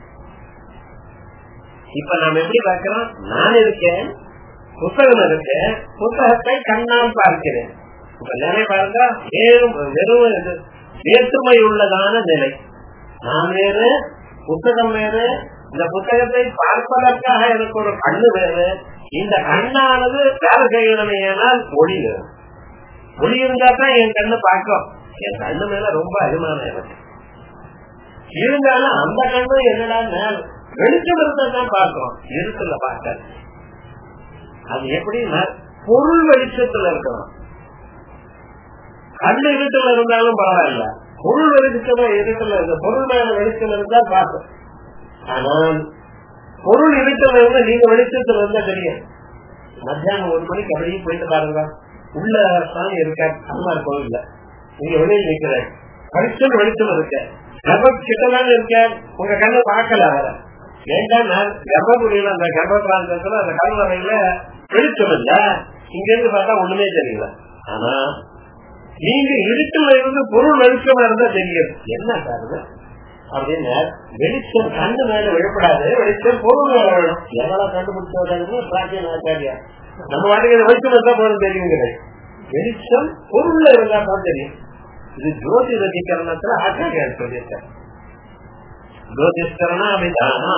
இப்ப நாம் எப்படி பார்க்கிறோம் நான் இருக்கேன் புத்தகம் இருக்கு புத்தகத்தை கண்ணால் பார்க்கிறேன் இப்ப நிலை பாருங்க வெறும் வெறும் வேற்றுமை உள்ளதான நிலை நான் வேறு புத்தகம் வேறு இந்த புத்தகத்தை பார்ப்பதற்காக எனக்கு ஒரு கண்ணு வேறு இந்த கண்ணானது வேலை செய்யணுமே ஏனால் ஒளி வேணும் ஒளி இருந்தா தான் என் கண்ணு பார்க்கும் என் கண்ணு மேல ரொம்ப அபிமானம் எனக்கு இருந்தாலும் அந்த கண்ணு என்னடா வெளிச்சம் இருந்தா தான் பார்க்கும் இருட்டுல பார்க்க அது எப்படின்னா பொருள் வெளிச்சத்துல இருக்கணும் கண்ணு இருட்டுல இருந்தாலும் பரவாயில்ல பொருள் வெளிச்சமா இருட்டுல இருந்த பொருள் மேல வெளிச்சம் இருந்தா பார்க்கும் ஆனால் பொருள் இருட்டுல இருந்தா நீங்க வெளிச்சத்துல இருந்தா தெரியும் மத்தியானம் ஒரு மணிக்கு அப்படியே போயிட்டு பாருங்க உள்ள சாமி இருக்க அம்மார் கோவில்ல நீங்க வெளியில் நிக்கிற வெளிச்சம் வெளிச்சம் இருக்க கர்ப்பம் கிட்டதான் இருக்க உங்க கண்ணை பார்க்கல அவர ஏன்டா கர்ப்பகுடியில அந்த கர்ப்ப பிராந்தத்துல அந்த கல்வரையில வெளிச்சம் இல்ல இங்க இருந்து பார்த்தா ஒண்ணுமே தெரியல ஆனா நீங்க இருட்டுல இருந்து பொருள் வெளிச்சமா இருந்தா தெரியும் என்ன காரணம் அப்படின்னு வெளிச்சம் கண்ணு மேல விழப்படாது வெளிச்சம் பொருள் மேல விழும் எவ்வளவு கண்டுபிடிச்சவங்க பிராச்சீன ஆச்சாரியா நம்ம வாட்டுக்கு வெளிச்சம் இருந்தா போதும் தெரியுங்கிறது வெளிச்சம் பொருள்ல இருந்தா தான் தெரியும் இது ஜோதி ரதிகரணத்துல ஆச்சாரியார் சொல்லியிருக்காரு ஜோதிஷ்கரணா விதானா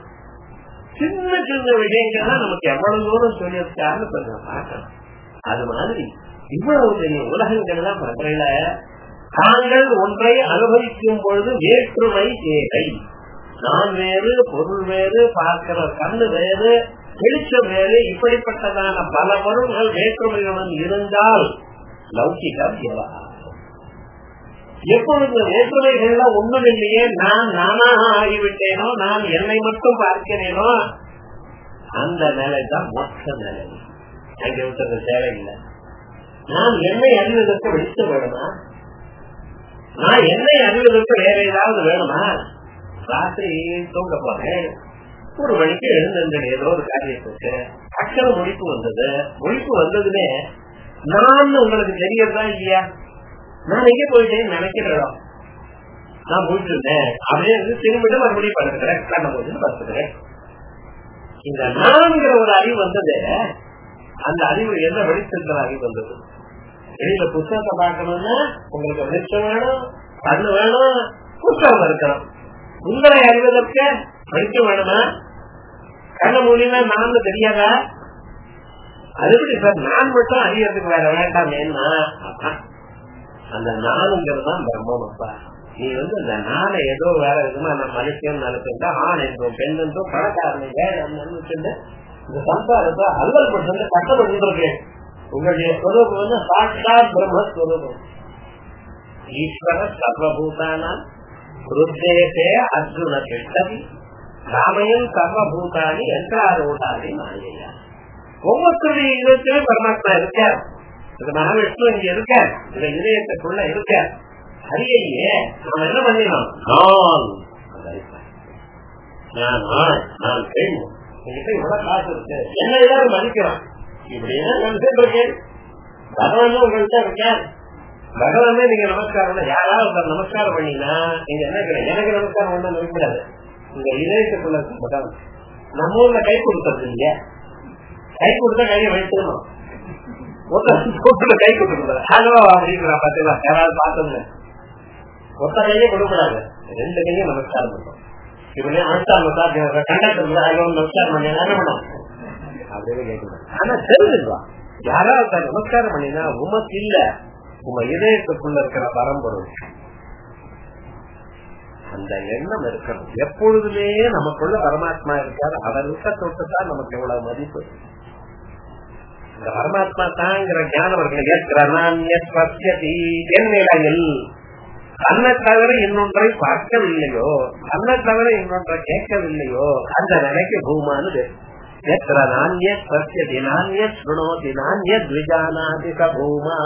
சின்ன சின்ன விஷயங்கள்லாம் நமக்கு எவ்வளவு தூரம் சொல்லியிருக்காருன்னு கொஞ்சம் பார்க்கணும் அது மாதிரி இவ்வளவு பெரிய உலகங்கள்லாம் பண்றையில தாங்கள் ஒன்றை அனுபவிக்கும் பொழுது வேற்றுமை தேவை நான் வேறு பொருள் வேறு பார்க்கிற கண்ணு வேறு வெளிச்சம் வேறு இப்படிப்பட்டதான பல பொருள்கள் வேற்றுமையுடன் இருந்தால் லௌகிகம் விவகாரம் எப்பொழுது வேற்றுமைகள்ல ஒண்ணும் இல்லையே நான் நானாக ஆகிவிட்டேனோ நான் என்னை மட்டும் பார்க்கிறேனோ அந்த நிலை தான் மொத்த நிலை அங்க விட்டது தேவையில்லை நான் என்னை அறிவதற்கு வெளிச்சம் வேணுமா நான் என்னை அறிவதற்கு வேற ஏதாவது வேணுமா ராத்திரி தூங்க போறேன் ஒரு மணிக்கு எழுந்தேன் ஏதோ ஒரு காரியத்துக்கு அக்கறை முடிப்பு வந்தது முடிப்பு வந்ததுமே நான் உங்களுக்கு தெரியறதா இல்லையா நான் எங்க போயிட்டேன்னு நினைக்கிறோம் நான் முடிச்சிருந்தேன் அப்படியே திரும்பிட்டு மறுபடியும் படுத்துக்கிறேன் கண்ண போச்சு படுத்துக்கிறேன் இந்த நான்கிற ஒரு அறிவு வந்தது அந்த அறிவு என்ன வெளிச்சிருக்கிற அறிவு வந்தது வெளியில புத்தகத்தை பார்க்கணும்னா உங்களுக்கு வெளிச்சம் வேணும் கண்ணு வேணும் புத்தகம் இருக்கணும் உங்களை அறிவதற்கு வெளிச்சம் வேணுமா கண்ண மூலியமா நான் தெரியாதா அதுபடி சார் நான் மட்டும் அறியறதுக்கு வேற வேண்டாம் என்ன அந்த நானுங்கிறது தான் பிரம்மம் அப்பா நீ வந்து இந்த நாளை ஏதோ வேற விதமா நம்ம மனுஷன் நினைச்சுட்டா ஆண் என்றும் பெண் என்றும் பணக்காரன் வேணும் நினைச்சுட்டு இந்த சம்சாரத்தை அல்லல் பட்டு கஷ்டப்பட்டு இருக்கேன் உங்களுடைய ஸ்வரூபம் வந்து சாட்சாத் பிரம்மஸ்வரூபம் ஈஸ்வர சர்வபூதானாம் ருத்தேசே அர்ஜுன கிருஷ்ணவி ராமயன் சர்வபூதானி யந்திராரூடாதி மாயையா ஒவ்வொருத்தருடைய இதயத்திலும் பரமாத்மா இருக்கார் இந்த மகாவிஷ்ணு இங்க இருக்கார் இந்த இதயத்துக்குள்ள இருக்கார் ஹரியையே நாம் என்ன பண்ணினோம் நான் நான் நான் பெண் என்கிட்ட இவ்வளவு காசு இருக்கு என்ன எல்லாரும் மதிக்கிறான் இப்படி என்ன நினைச்சிட்டு இருக்கேன் பகவான் உங்கள்கிட்ட இருக்கேன் பகவானே நீங்க நமஸ்காரம் யாராவது ஒருத்தர் நமஸ்காரம் பண்ணீங்கன்னா நீங்க என்ன கேட்கணும் எனக்கு நமஸ்காரம் பண்ண நினைக்கூடாது உங்க இதயத்துக்குள்ள பகவான் நம்ம ஊர்ல கை கொடுத்தது இல்லையா கை கொடுத்தா கையை வைக்கணும் ஒருத்தர் கை கொடுக்கக்கூடாது ஹலோ அப்படின்னு பாத்தீங்களா யாராவது பார்த்தது ஒத்த கையே கொடுக்கூடாது ரெண்டு கையும் நமஸ்காரம் பண்ணும் இப்படி நமஸ்காரம் கண்டக்டர் நமஸ்காரம் பண்ணி என்ன பண்ணும் அப்படின்னு கேட்கணும் ஆனா தெரிஞ்சுக்கலாம் யாராவது நமஸ்காரம் பண்ணினா உமக்கு இல்ல உங்க இதயத்துக்குள்ள இருக்கிற பரம்பொருள் அந்த எண்ணம் இருக்கணும் எப்பொழுதுமே நமக்குள்ள பரமாத்மா இருக்காரு அவர் இருக்க தொட்டுதான் நமக்கு எவ்வளவு மதிப்பு இந்த பரமாத்மா தாங்கிற ஞானம் அவர்களை ஏற்கிறார் நான் என் நிலையில் தன்னை தவிர இன்னொன்றை பார்க்கவில்லையோ தன்னை தவிர இன்னொன்றை கேட்கவில்லையோ அந்த நிலைக்கு பூமானது எத்திர நானியத் பசியதி நானியத் சுணோதி நானியத் விஜானாதி பூமா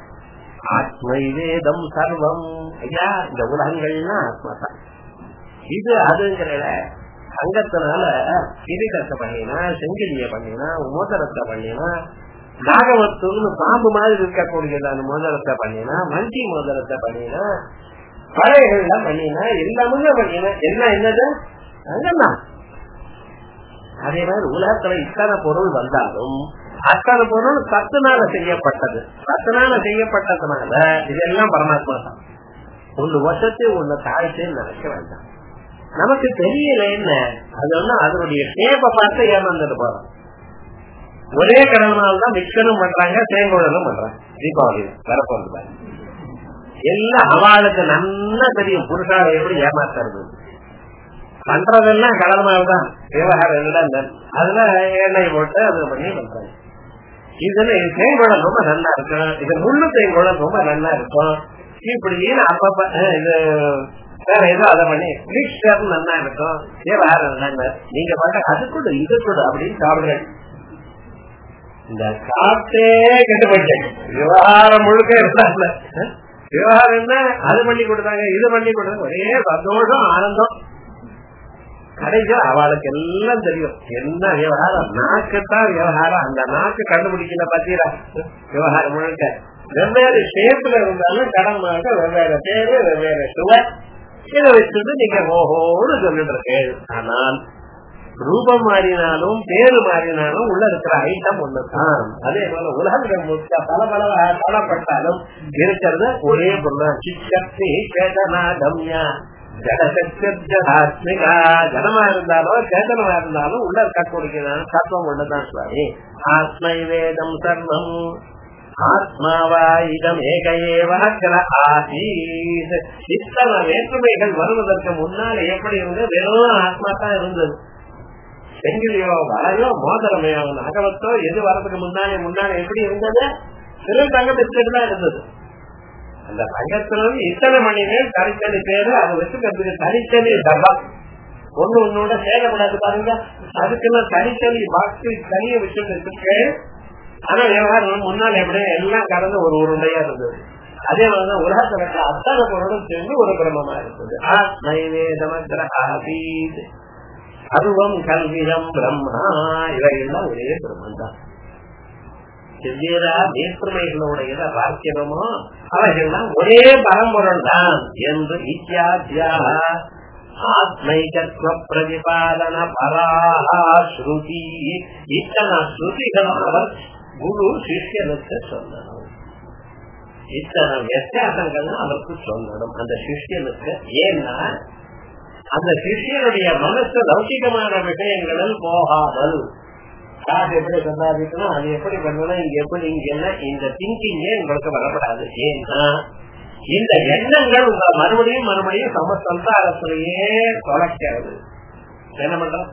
ஆத்மை வேதம் சர்வம் ஐயா இந்த உலகங்கள்னா ஆத்மா தான் இது அதுங்கிற அங்கத்தினால கிரீடத்தை பண்ணினா செங்கிலிய பண்ணினா மோதிரத்தை பண்ணினா நாகவத்துன்னு பாம்பு மாதிரி இருக்கக்கூடியது அந்த மோதிரத்தை பண்ணினா மஞ்சி மோதிரத்தை பண்ணினா பழையெல்லாம் பண்ணினா எல்லாமே பண்ணினா என்ன என்னது அங்கதான் அதே மாதிரி உலகத்துல இத்தனை பொருள் வந்தாலும் அத்தனை பொருள் சத்துனால செய்யப்பட்டது சத்துனால செய்யப்பட்டதுனால இதெல்லாம் பரமாத்மா தான் ஒண்ணு வசத்தை ஒண்ணு தாழ்ச்சின்னு நினைக்க வேண்டாம் நமக்கு தெரியல என்ன அது வந்து அதனுடைய ஷேப்பை பார்த்து ஏமாந்துட்டு போறோம் ஒரே கடவுளால் தான் மிக்சரும் பண்றாங்க தேங்கோழலும் பண்றாங்க தீபாவளி வரப்போறது பாருங்க எல்லாம் அவளுக்கு நல்லா தெரியும் புருஷாவை எப்படி ஏமாத்துறது பண்றதெல்லாம் கடல் தான் விவகாரம் எல்லாம் அதுல எண்ணெய் போட்டு அது பண்ணி பண்றாங்க இதுல தேங்குழல் ரொம்ப நல்லா இருக்கும் இது முள்ளு தேங்குழல் ரொம்ப நல்லா இருக்கும் இப்படின்னு அப்பப்ப இது வேற ஏதோ அதை பண்ணி மிக்சர் நல்லா இருக்கும் விவகாரம் நல்லா நீங்க பாட்ட அது கூட இது கூட அப்படின்னு சாப்பிடுறேன் இந்த சாப்பிட்டே கெட்டு போயிட்டேன் விவகாரம் முழுக்க இருந்தாங்க விவகாரம் என்ன அது பண்ணி கொடுத்தாங்க இது பண்ணி கொடுத்தாங்க ஒரே சந்தோஷம் ஆனந்தம் கடைசியா அவளுக்கு எல்லாம் தெரியும் என்ன விவகாரம் நாக்குத்தான் விவகாரம் அந்த நாக்கு கண்டுபிடிக்கல பாத்தீரா விவகாரம் முழுக்க வெவ்வேறு ஷேப்ல இருந்தாலும் கடமாக வெவ்வேறு பேரு வெவ்வேறு சுவர் இதை வச்சுட்டு நீங்க ஓஹோன்னு சொல்லிட்டு இருக்கேன் ஆனால் ரூபம் மாறினாலும் பேரு மாறினாலும் உள்ள இருக்கிற ஐட்டம் ஒண்ணுதான் அதே போல உலகங்கள் முழுக்க பல பல பலப்பட்டாலும் இருக்கிறது ஒரே பொருள் சிச்சக்தி சேதனா கம்யா ஜடசக்திகா ஜனமா இருந்தாலும் சேதனமா இருந்தாலும் உள்ள இருக்கக்கூடிய தத்துவம் ஒண்ணுதான் சுவாமி ஆத்மை வேதம் சர்வம் ஆத்மாவா இதம் ஏகையேவ ஆசீத் இத்தனை வேற்றுமைகள் வருவதற்கு முன்னால் எப்படி இருந்தது வெறும் ஆத்மா தான் இருந்தது செங்கிலியோ வளையோ மோதிரமையோ நகவத்தோ எது வரதுக்கு முன்னாலே முன்னாலே எப்படி இருந்தது சிறு தங்க பிஸ்கட் தான் இருந்தது அந்த தங்கத்துல வந்து இத்தனை மணி நேரம் தனித்தனி பேரு அதை வச்சுக்கிறதுக்கு தனித்தனி டப்பா ஒண்ணு ஒன்னோட சேரக்கூடாது பாருங்க அதுக்கெல்லாம் தனித்தனி பாக்ஸ் தனிய வச்சுட்டு இருக்கு ஆனா விவகாரம் முன்னால் எப்படி எல்லாம் கலந்து ஒரு உருண்டையா இருந்தது அதே மாதிரிதான் உலகத்துல இருக்க அத்தனை பொருளும் சேர்ந்து ஒரு பிரமமா இருந்தது ஆத்மைவேதமத்திர ஆபீத் அருவம் கல்விதம் பிரம்மா இவையெல்லாம் ஒரே பிரம்மன் தான் செவ்வேறா வேற்றுமைகளோட வாக்கியமோ அவைகள்லாம் ஒரே பரம்பொருள் தான் என்று இத்தியாத்தியா ஆத்மைகத்வ பிரதிபாதன பராஹா ஸ்ருதி இத்தனை ஸ்ருதிகளும் அவர் குரு சிஷ்யனுக்கு சொல்லணும் இத்தனை வித்தியாசங்கள் அவருக்கு சொல்லணும் அந்த சிஷ்யனுக்கு ஏன்னா அந்த சிஷியனுடைய மனசு லௌகிகமான விஷயங்களில் போகாமல் காசு எப்படி சம்பாதிக்கணும் அது எப்படி பண்ணணும் இங்க எப்படி இங்க என்ன இந்த திங்கிங்கே உங்களுக்கு வரப்படாது ஏன்னா இந்த எண்ணங்கள் உங்களை மறுபடியும் மறுபடியும் சம சம்சாரத்திலேயே தொலைக்கிறது என்ன பண்றோம்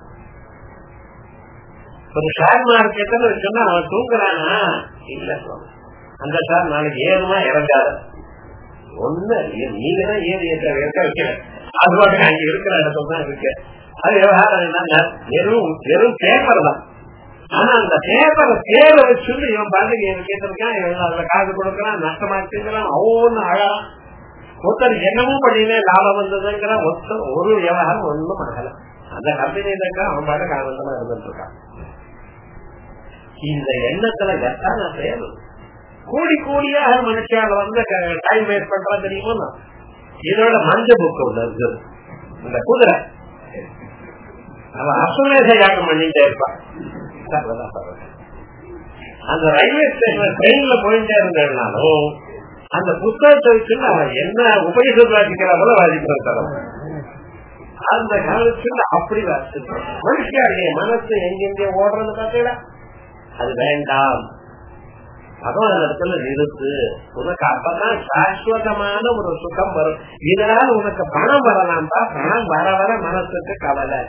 ஒரு ஷேர் மார்க்கெட்னு வச்சோம்னா அவன் தூங்குறானா இல்ல அந்த ஷேர் நாளைக்கு ஏறுமா இறங்காத ஒண்ணு நீங்க தான் ஏறி ஏற்ற வைக்க அது மட்டும் அங்க இருக்கிற இடத்துல தான் இருக்கு அது விவகாரம் என்னன்னா வெறும் வெறும் பேப்பர் தான் ஆனா அந்த பேப்பரை தேர வச்சு இவன் பாருங்க கேட்டிருக்கான் இவன் அதுல காசு கொடுக்கறான் நஷ்டமாச்சுங்கிறான் அவனு அழகான் ஒருத்தர் என்னமும் பண்ணினே லாபம் வந்ததுங்கிற மொத்தம் ஒரு விவகாரம் ஒண்ணும் ஆகல அந்த கம்பெனியில அவன் பாட்டு ஆனந்தமா இருந்துட்டு இருக்கான் இந்த எண்ணத்துல எத்தான செயல் கூடி கூடியாக மனுஷால வந்து டைம் வேஸ்ட் பண்றா தெரியுமா இதோட மஞ்ச புக்கு ஒண்ணு இருக்கு இந்த குதிரை அவன் அசுமேச யாகம் பண்ணிட்டே இருப்பான் அந்த ரயில்வே ஸ்டேஷன் ட்ரெயின்ல போயிட்டே இருந்தாலும் அந்த புத்தகத்தை வச்சு அவன் என்ன உபயோகம் வாசிக்கிற போல வாசிக்கிறான் அந்த காலத்துல அப்படி வாசிக்கிறான் மனுஷனுடைய மனசு எங்கெங்கே ஓடுறது பார்த்தீங்களா அது வேண்டாம் அதுவும் அந்த இடத்துல நிறுத்து உனக்கு அப்பதான் சாஸ்வதமான ஒரு சுகம் வரும் இதனால உனக்கு பணம் வரலாம்பா பணம் வர வர மனசுக்கு கவலை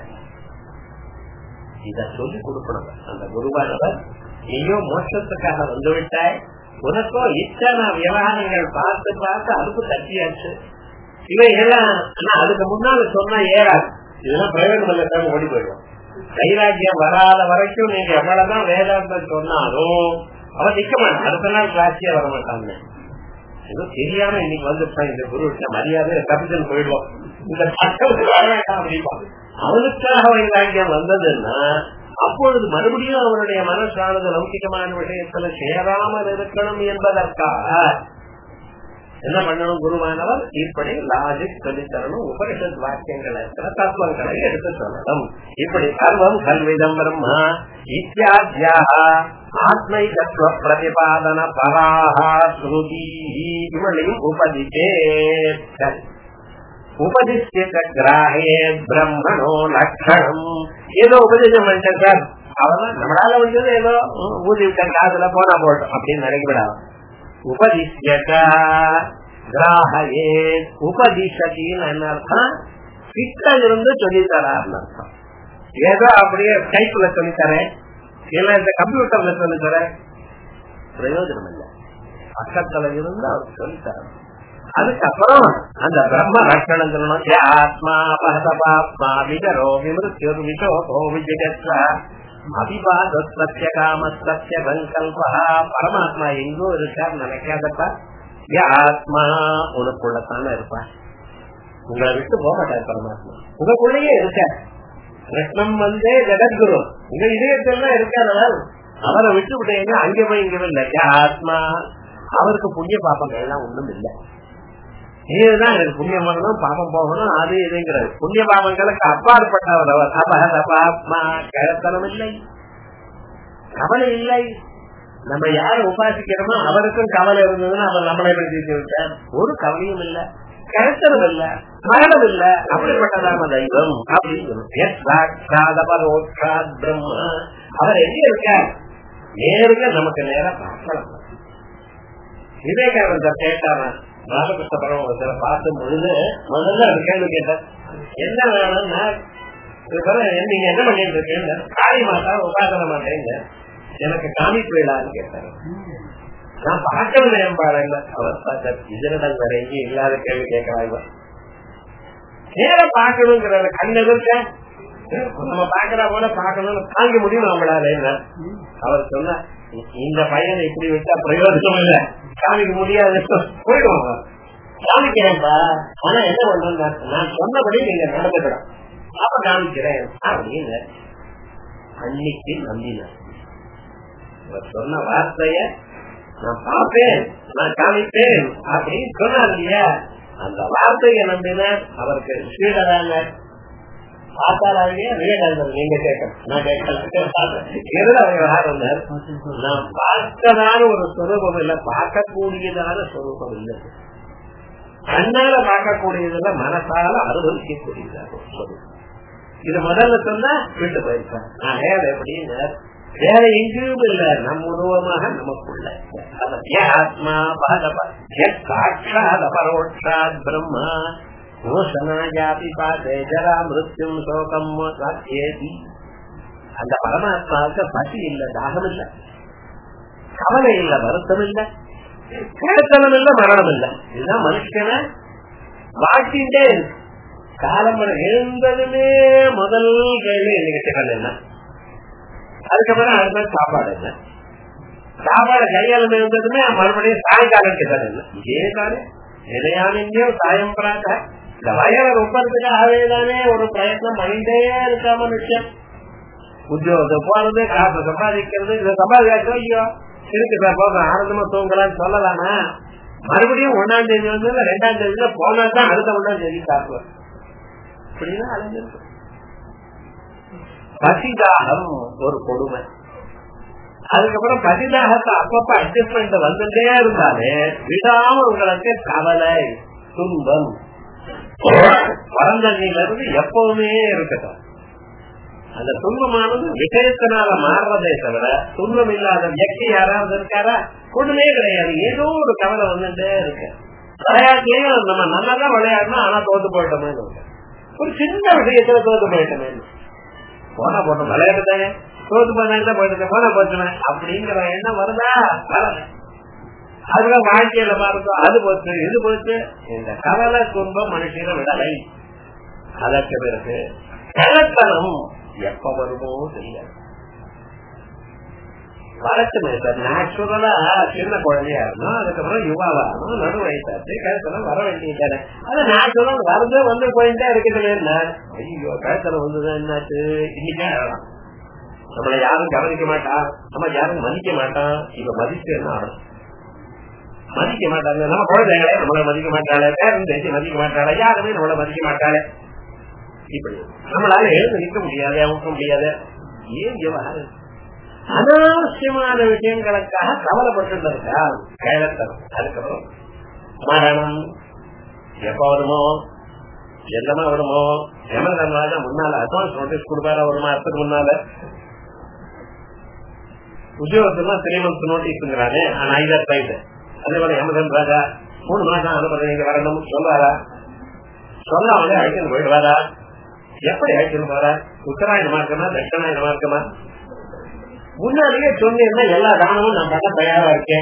இத சொல்லி கொடுக்கணும் அந்த குருவானவர் நீயோ மோட்சத்துக்காக வந்து விட்டாய் உனக்கோ இத்தனை விவகாரங்கள் பார்த்து பார்த்து அதுக்கு தட்டியாச்சு இவை எல்லாம் அதுக்கு முன்னால சொன்னா ஏறாது இதெல்லாம் பிரயோஜனம் இல்ல ஓடி போயிடும் கைராக்கியம் வராத வரைக்கும் நீங்க எவ்வளவுதான் வேதாந்தம் சொன்னாலும் அவன் நிக்க மாட்டான் அடுத்த நாள் கிளாஸியா வர மாட்டாங்க ஏதோ தெரியாம இன்னைக்கு வந்துட்டான் இந்த குரு மரியாதை தப்பிச்சல் போயிடுவோம் இந்த பக்கத்துக்கு வர வேண்டாம் அப்படிப்பா அவனுக்காக வைராக்கியம் வந்ததுன்னா அப்பொழுது மறுபடியும் அவனுடைய மனசானது லௌகிகமான விஷயத்துல சேராமல் இருக்கணும் என்பதற்காக என்ன பண்ணணும் குருவானவர் இப்படி லாஜிக் சொல்லித்தரணும் உபனிஷத் வாக்கியங்கள் இருக்கிற தத்துவங்களை எடுத்து சொல்லணும் இப்படி சர்வம் கல்விதம் பிரம்மா இத்தியாத்யா ஆத்மை தத்துவ பிரதிபாதன பராஹா ஸ்ருதி இவளையும் உபதித்தே உபதிஷ்ட கிராஹே பிரம்மணோ லட்சணம் ஏதோ உபதேசம் பண்ணிட்டேன் சார் அவெல்லாம் நம்மளால வந்தது ஏதோ ஊதி விட்ட காசுல போனா போட்டோம் அப்படின்னு நினைக்கப்படாது உபதிஷ்யக கிராஹே உபதிஷத்தின்னு என்ன அர்த்தம் கிட்ட இருந்து சொல்லித்தரார்னு அர்த்தம் ஏதோ அப்படியே டைப்ல சொல்லித்தரேன் இல்ல இந்த கம்ப்யூட்டர்ல சொல்லித்தரேன் பிரயோஜனம் இல்லை பக்கத்துல இருந்து அவர் சொல்லித்தரணும் அதுக்கப்புறம் அந்த பிரம்ம லட்சணம் சொல்லணும் ஆத்மா பகதபாத்மா விகரோ விமிருத்தியோ விசோகோ விஜயத்வ அபிபாத சத்திய காம சத்திய சங்கல்பா பரமாத்மா எங்கோ இருக்கார் நினைக்காதப்பா ஆத்மா உனக்குள்ளத்தானே இருப்பா உங்களை விட்டு போக மாட்டார் பரமாத்மா உங்களுக்குள்ளேயே இருக்க கிருஷ்ணம் வந்தே ஜெகத்குரு உங்க இதயத்துல இருக்காதவர் அவரை விட்டு விட்டீங்க அங்க போய் இங்க இல்லை ஆத்மா அவருக்கு புண்ணிய பாப்பங்கள் எல்லாம் ஒண்ணும் இல்லை இதுதான் எனக்கு புண்ணியம் பண்ணணும் பாபம் போகணும் அது இதுங்கிறது புண்ணிய பாபங்களுக்கு அப்பாற்பட்டவர் அவர் அபகதபாத்மா கிழத்தனம் இல்லை கவலை இல்லை நம்ம யார உபாசிக்கிறோமோ அவருக்கும் கவலை இருந்ததுன்னா அவர் நம்மளை பற்றி விட்டார் ஒரு கவலையும் இல்ல கிழத்தனம் இல்ல மரணம் இல்ல அப்படிப்பட்டதான தெய்வம் அப்படின்னு அவர் எங்க இருக்கார் நேருங்க நமக்கு நேரம் பார்க்கலாம் விவேகானந்தர் கேட்டாரா ராமகிருஷ்ண பரமத்துல பார்க்கும் பொழுது முதல்ல ஒரு கேள்வி கேட்டேன் என்ன வேணும்னா நீங்க என்ன பண்ணிட்டு இருக்கீங்க காளி மாதா உபாசன மாட்டேங்க எனக்கு காமிப்பு விழான்னு கேட்டாரு நான் பார்க்கணும் மேம்பாடு இல்ல அவர் பார்த்த இதனிடம் வேற எங்கேயும் இல்லாத கேள்வி கேட்கிறாங்க நேர பார்க்கணுங்கிற கண் எதிர்க்க நம்ம பாக்குற போல பாக்கணும்னு தாங்க முடியும் நம்மளால என்ன அவர் சொன்ன இந்த பையனை இப்படி விட்டா பிரயோஜனம் இல்ல காமிக்க முடியாது போயிடுவாங்க காமிக்கிறேன்ப்பா ஆனா என்ன பண்றேன் நான் சொன்னபடி நீங்க நடந்துக்கணும் அப்ப காமிக்கிறேன் அப்படின்னு அன்னைக்கு நம்பினார் அவர் சொன்ன வார்த்தைய நான் பார்ப்பேன் நான் காமிப்பேன் அப்படின்னு சொன்னார் இல்லையா அந்த வார்த்தையை நம்பினார் அவருக்கு ஸ்ரீடராங்க பார்த்தாலே விவேகானந்தர் நீங்க கேட்கணும் நான் கேட்கல விவகாரம் நான் பார்த்ததான ஒரு சொரூபம் இல்ல பார்க்கக்கூடியதான சொரூபம் இல்லை கண்ணால பார்க்கக்கூடியதுல மனசால அனுபவிக்கக்கூடியதாக இது முதல்ல சொன்னா விட்டு போயிருக்கேன் நான் எப்படி வேற எங்கேயும் இல்ல நம் உருவமாக நமக்குள்ள ஆத்மா சாட்சாத் பரோட்சாத் பிரம்மா மோசனாயாபி பாதே ஜரா மிருத்யும் சோகம் சாத்தியேதி அந்த பரமாத்மாவுக்கு பசி இல்ல தாகம் இல்ல கவலை இல்ல வருத்தம் இல்ல கேட்டனம் இல்ல மரணம் இல்ல இதுதான் மனுஷன வாழ்க்கையிட்டே இருக்கு காலம் எழுந்ததுமே முதல் கேள்வி இன்னைக்கு டிஃபன் என்ன அதுக்கப்புறம் அடுத்த சாப்பாடு என்ன சாப்பாடு கையாளம் இருந்ததுமே மறுபடியும் சாயங்காலம் டிஃபன் என்ன இதே தானே நிலையானோ சாயம் பிராக்க இந்த வயலை ரொம்பறதுக்காகவே தானே ஒரு பிரயத்னம் பண்ணிட்டே இருக்கா மனுஷன் உத்தியோகத்தை போறது காசு சம்பாதிக்கிறது இதை சம்பாதிக்காச்சோ ஐயோ இருக்கு சார் போதும் ஆனந்தமா தூங்கலாம்னு சொல்லலாமா மறுபடியும் ஒன்னாம் தேதி வந்து ரெண்டாம் தேதியில போனா தான் அடுத்த ஒன்னாம் தேதி சாப்பிடுவார் இப்படிதான் அலைஞ்சிருக்கு பசிதாகம் ஒரு கொடுமை அதுக்கப்புறம் பசிதாகத்தை அப்பப்ப அட்ஜஸ்ட்மெண்ட் வந்துட்டே இருந்தாலே விடாம உங்களுக்கு கவலை துன்பம் பரந்தன்மையில இருந்து எப்பவுமே இருக்கட்டும் அந்த துன்பமானது விஷயத்தினால மாறுறதே தவிர துன்பம் இல்லாத வியக்தி யாராவது இருக்காரா ஒண்ணுமே கிடையாது ஏதோ ஒரு கவலை வந்துட்டே இருக்கு விளையாட்டுலயும் நம்ம நல்லா விளையாடணும் ஆனா தோத்து போயிட்டோமே ஒரு சின்ன விஷயத்துல தோத்து போயிட்டோமே போனா போட்டோம் விளையாட்டுதானே தோத்து போனா போயிட்டு போன போச்சுமே அப்படிங்கிற எண்ணம் வருதா வரல அதுதான் வாழ்க்கையில பாருங்க அது போச்சு இது போச்சு இந்த கவலை துன்பம் மனுஷன விடலை அதற்கு பிறகு கலத்தனம் எப்ப வருமோ தெரியாது வளர்த்துமே சார் நேச்சுரலா சின்ன குழந்தையா இருந்தோம் அதுக்கப்புறம் யுவாவா இருந்தோம் நடு வயசாச்சு கழுத்தனம் வர வேண்டியதானே அது நேச்சுரல் வரது வந்து போயிட்டே இருக்குது ஐயோ கழுத்தனம் வந்தது என்னாச்சு இன்னைக்கே ஆகலாம் நம்மளை யாரும் கவனிக்க மாட்டான் நம்ம யாரும் மதிக்க மாட்டான் இப்ப மதிச்சு என்ன ஆகும் மதிக்க மாட்டாங்க நம்ம குழந்தைகளே நம்மளை மதிக்க மாட்டாளே பேரன் பேசி மதிக்க மாட்டாளே யாருமே நம்மளை மதிக்க மாட்டாளே இப்படி நம்மளால எழுந்து நிற்க முடியாது அமுக்க முடியாது ஏன் விவகாரம் அனாவசியமான விஷயங்களுக்காக கவலைப்பட்டு இருக்கா கைலத்தனம் அதுக்கப்புறம் மரணம் எப்ப வருமோ என்னமா வருமோ எமர்தன்வாத முன்னால அட்வான்ஸ் நோட்டீஸ் கொடுப்பாரா ஒரு மாசத்துக்கு முன்னால உத்தியோகத்துலாம் த்ரீ மந்த்ஸ் நோட்டீஸ்ங்கிறானே ஆனா ஐதர் சைடு அதே போல எமர்தன் ராஜா மூணு மாசம் அனுப்புறது நீங்க வரணும் சொல்றாரா சொல்லாமலே அழைச்சிட்டு போயிடுவாரா எப்படி அழைச்சிட்டு போறா உத்தராயணமா இருக்கமா தட்சிணாயணமா இருக்கமா முன்னாடியே சொன்னீங்கன்னா எல்லா தானமும் நான் பண்ண தயாரா இருக்கேன்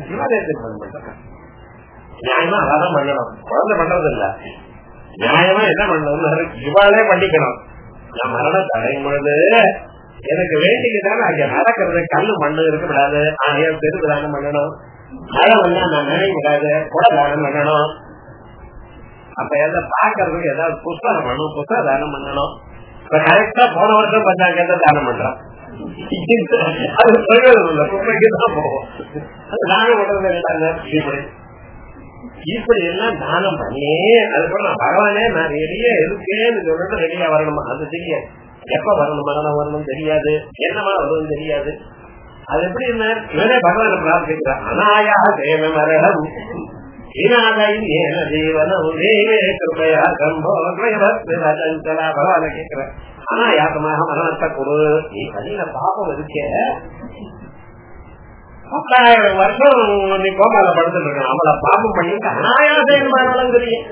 நியாயமா அதான் பண்ணணும் குழந்தை பண்றது இல்ல நியாயமா என்ன பண்ணணும் இவாளே பண்ணிக்கணும் நான் மரணம் தடையும் பொழுது எனக்கு வேண்டியதானே அங்க நடக்கிறது கல்லு மண்ணு இருக்க கூடாது ஆணையம் தெருக்கு தானம் பண்ணணும் மழை வந்தா நான் நினைக்க கூடாது குட தானம் பண்ணணும் அப்ப எதாவது பாக்குறதுக்கு ஏதாவது புஸ்தகம் பண்ணணும் புஸ்தக தானம் பண்ணணும் இப்ப கரெக்டா போன வருஷம் பஞ்சாங்க தானம் பண்றான் அது சொல்றது இல்ல குப்பைக்கு தான் போவோம் அது தானம் பண்றது இப்படி எல்லாம் தானம் பண்ணி அதுக்கப்புறம் நான் பகவானே நான் ரெடியா இருக்கேன்னு சொல்லிட்டு ரெடியா வரணுமா அது தெரியாது எப்ப வரணும் மரணம் வரணும் தெரியாது என்னமா வரும் தெரியாது அது எப்படி இருந்தார் இவரே பகவான பிரார்த்திக்கிறார் அனாயா தேவ மரணம் பகவான கேட்கிறேன் அனாயாசமாக மரணத்தை கொடு நீ கண்ணில பாப்பம் இருக்கே பத்தாயிரம் வருஷம் நீ கோமால படுத்துட்டு இருக்க அவளை பாப்பம் பண்ணிட்டு அனாயாசம் தெரியும்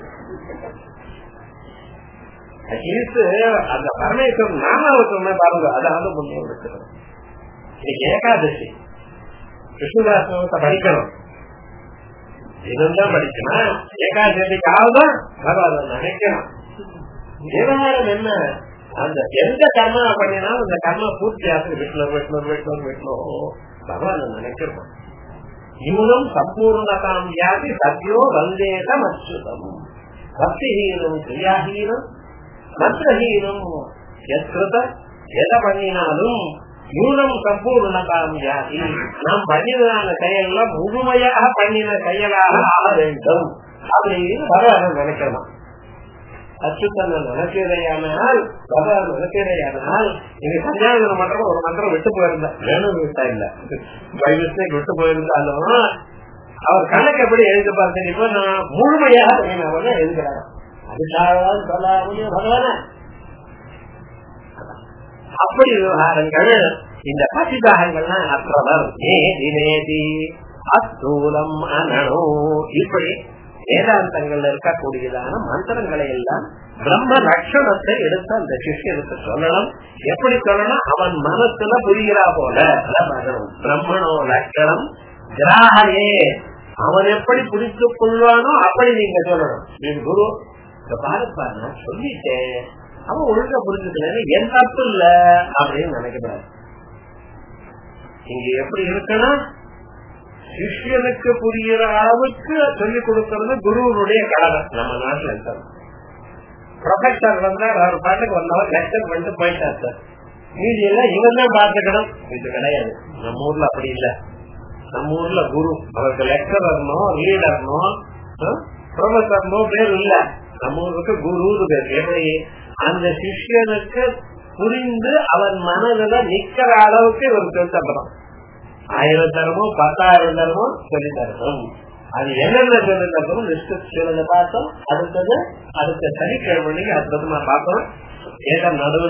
அந்த பரமேஸ்வரன் நாமாவத்துவமே பாருங்க அதாவது புண்ணியம் இருக்கிறது இன்னைக்கு ஏகாதசி விஷ்ணுதாசத்தை படிக்கணும் இதுதான் படிக்கணும் ஏகாதசிக்காக பகவான் நினைக்கணும் விவகாரம் என்ன அந்த எந்த கர்மா பண்ணினாலும் அந்த கர்மா பூர்த்தி ஆகுது விஷ்ணு விஷ்ணு விஷ்ணு விஷ்ணு பகவான் நினைக்கிறோம் இவனும் சம்பூர்ணதாம் வியாதி சத்யோ வந்தேதம் அச்சுதம் பக்திஹீனம் கிரியாஹீனம் மந்திரஹீனம் எத்ருத எதை பண்ணினாலும் மூலம் சம்பூர்ணதாம் வியாதி நாம் பண்ணினதான செயல்ல முழுமையாக பண்ணின செயலாக ஆக வேண்டும் அப்படின்னு பகவான் நினைக்கிறோம் அச்சுத்தன் நினைக்கிறதையானால் பகவான் நினைக்கிறதையானால் நீங்க சஞ்சாதனம் மன்றம் ஒரு மந்திரம் விட்டு போயிருந்தா வேணும் விட்டா இல்ல பை மிஸ்டேக் விட்டு போயிருந்தாலும் அவர் கணக்கு எப்படி எழுதி பார்த்தேன் இப்ப நான் முழுமையாக பண்ணினவங்க எழுதுகிறார் அதுக்காக சொல்லாமல் பகவான அப்படி விவகாரங்கள் இந்த பசிதாகங்கள்லாம் அற்றவர் நேதி நேதி அஸ்தூலம் அனனோ இப்படி வேதாந்தங்கள்ல இருக்கக்கூடியதான மந்திரங்களை எல்லாம் பிரம்ம லட்சணத்தை எடுத்து அந்த சிஷ்யனுக்கு சொல்லணும் எப்படி சொல்லணும் அவன் மனசுல புரிகிறா போல பிரம்மணோ லட்சணம் கிராகையே அவன் எப்படி புரித்துக் கொள்வானோ அப்படி நீங்க சொல்லணும் என் குரு இந்த பாருப்பா நான் சொல்லிட்டேன் அவன் ஒழுங்கா புரிஞ்சுக்கல என் தப்பு இல்ல அப்படின்னு நினைக்கிறார் இங்க எப்படி இருக்கணும் சிஷ்யனுக்கு புரிகிற அளவுக்கு சொல்லிக் கொடுக்கறது குருவனுடைய கடமை நம்ம நாட்டுல இருக்காரு ப்ரொஃபசர் வந்தார் அவர் பாட்டுக்கு வந்தவர் லெக்சர் பண்ணிட்டு போயிட்டார் சார் மீதி எல்லாம் இவன் தான் பார்த்துக்கணும் இது கிடையாது நம்ம ஊர்ல அப்படி இல்ல நம்ம ஊர்ல குரு அவருக்கு லெக்சரர்னோ லீடர்னோ ப்ரொஃபசர்னோ பேர் இல்ல நம்ம ஊருக்கு குரு பேர் எப்படி அந்த சிஷ்யனுக்கு புரிந்து அவன் மனதுல நிக்கிற அளவுக்கு இவர் சொல்லப்படும் ஆயிரம் தரமோ பத்தாயிரம் தரமோ சொல்லி தரணும் அது என்னென்ன சொல்லி தரணும் லிஸ்ட் பார்த்தோம் அடுத்தது அடுத்த சனிக்கிழமை அற்புதமா பார்த்தோம் ஏதா நடுவில்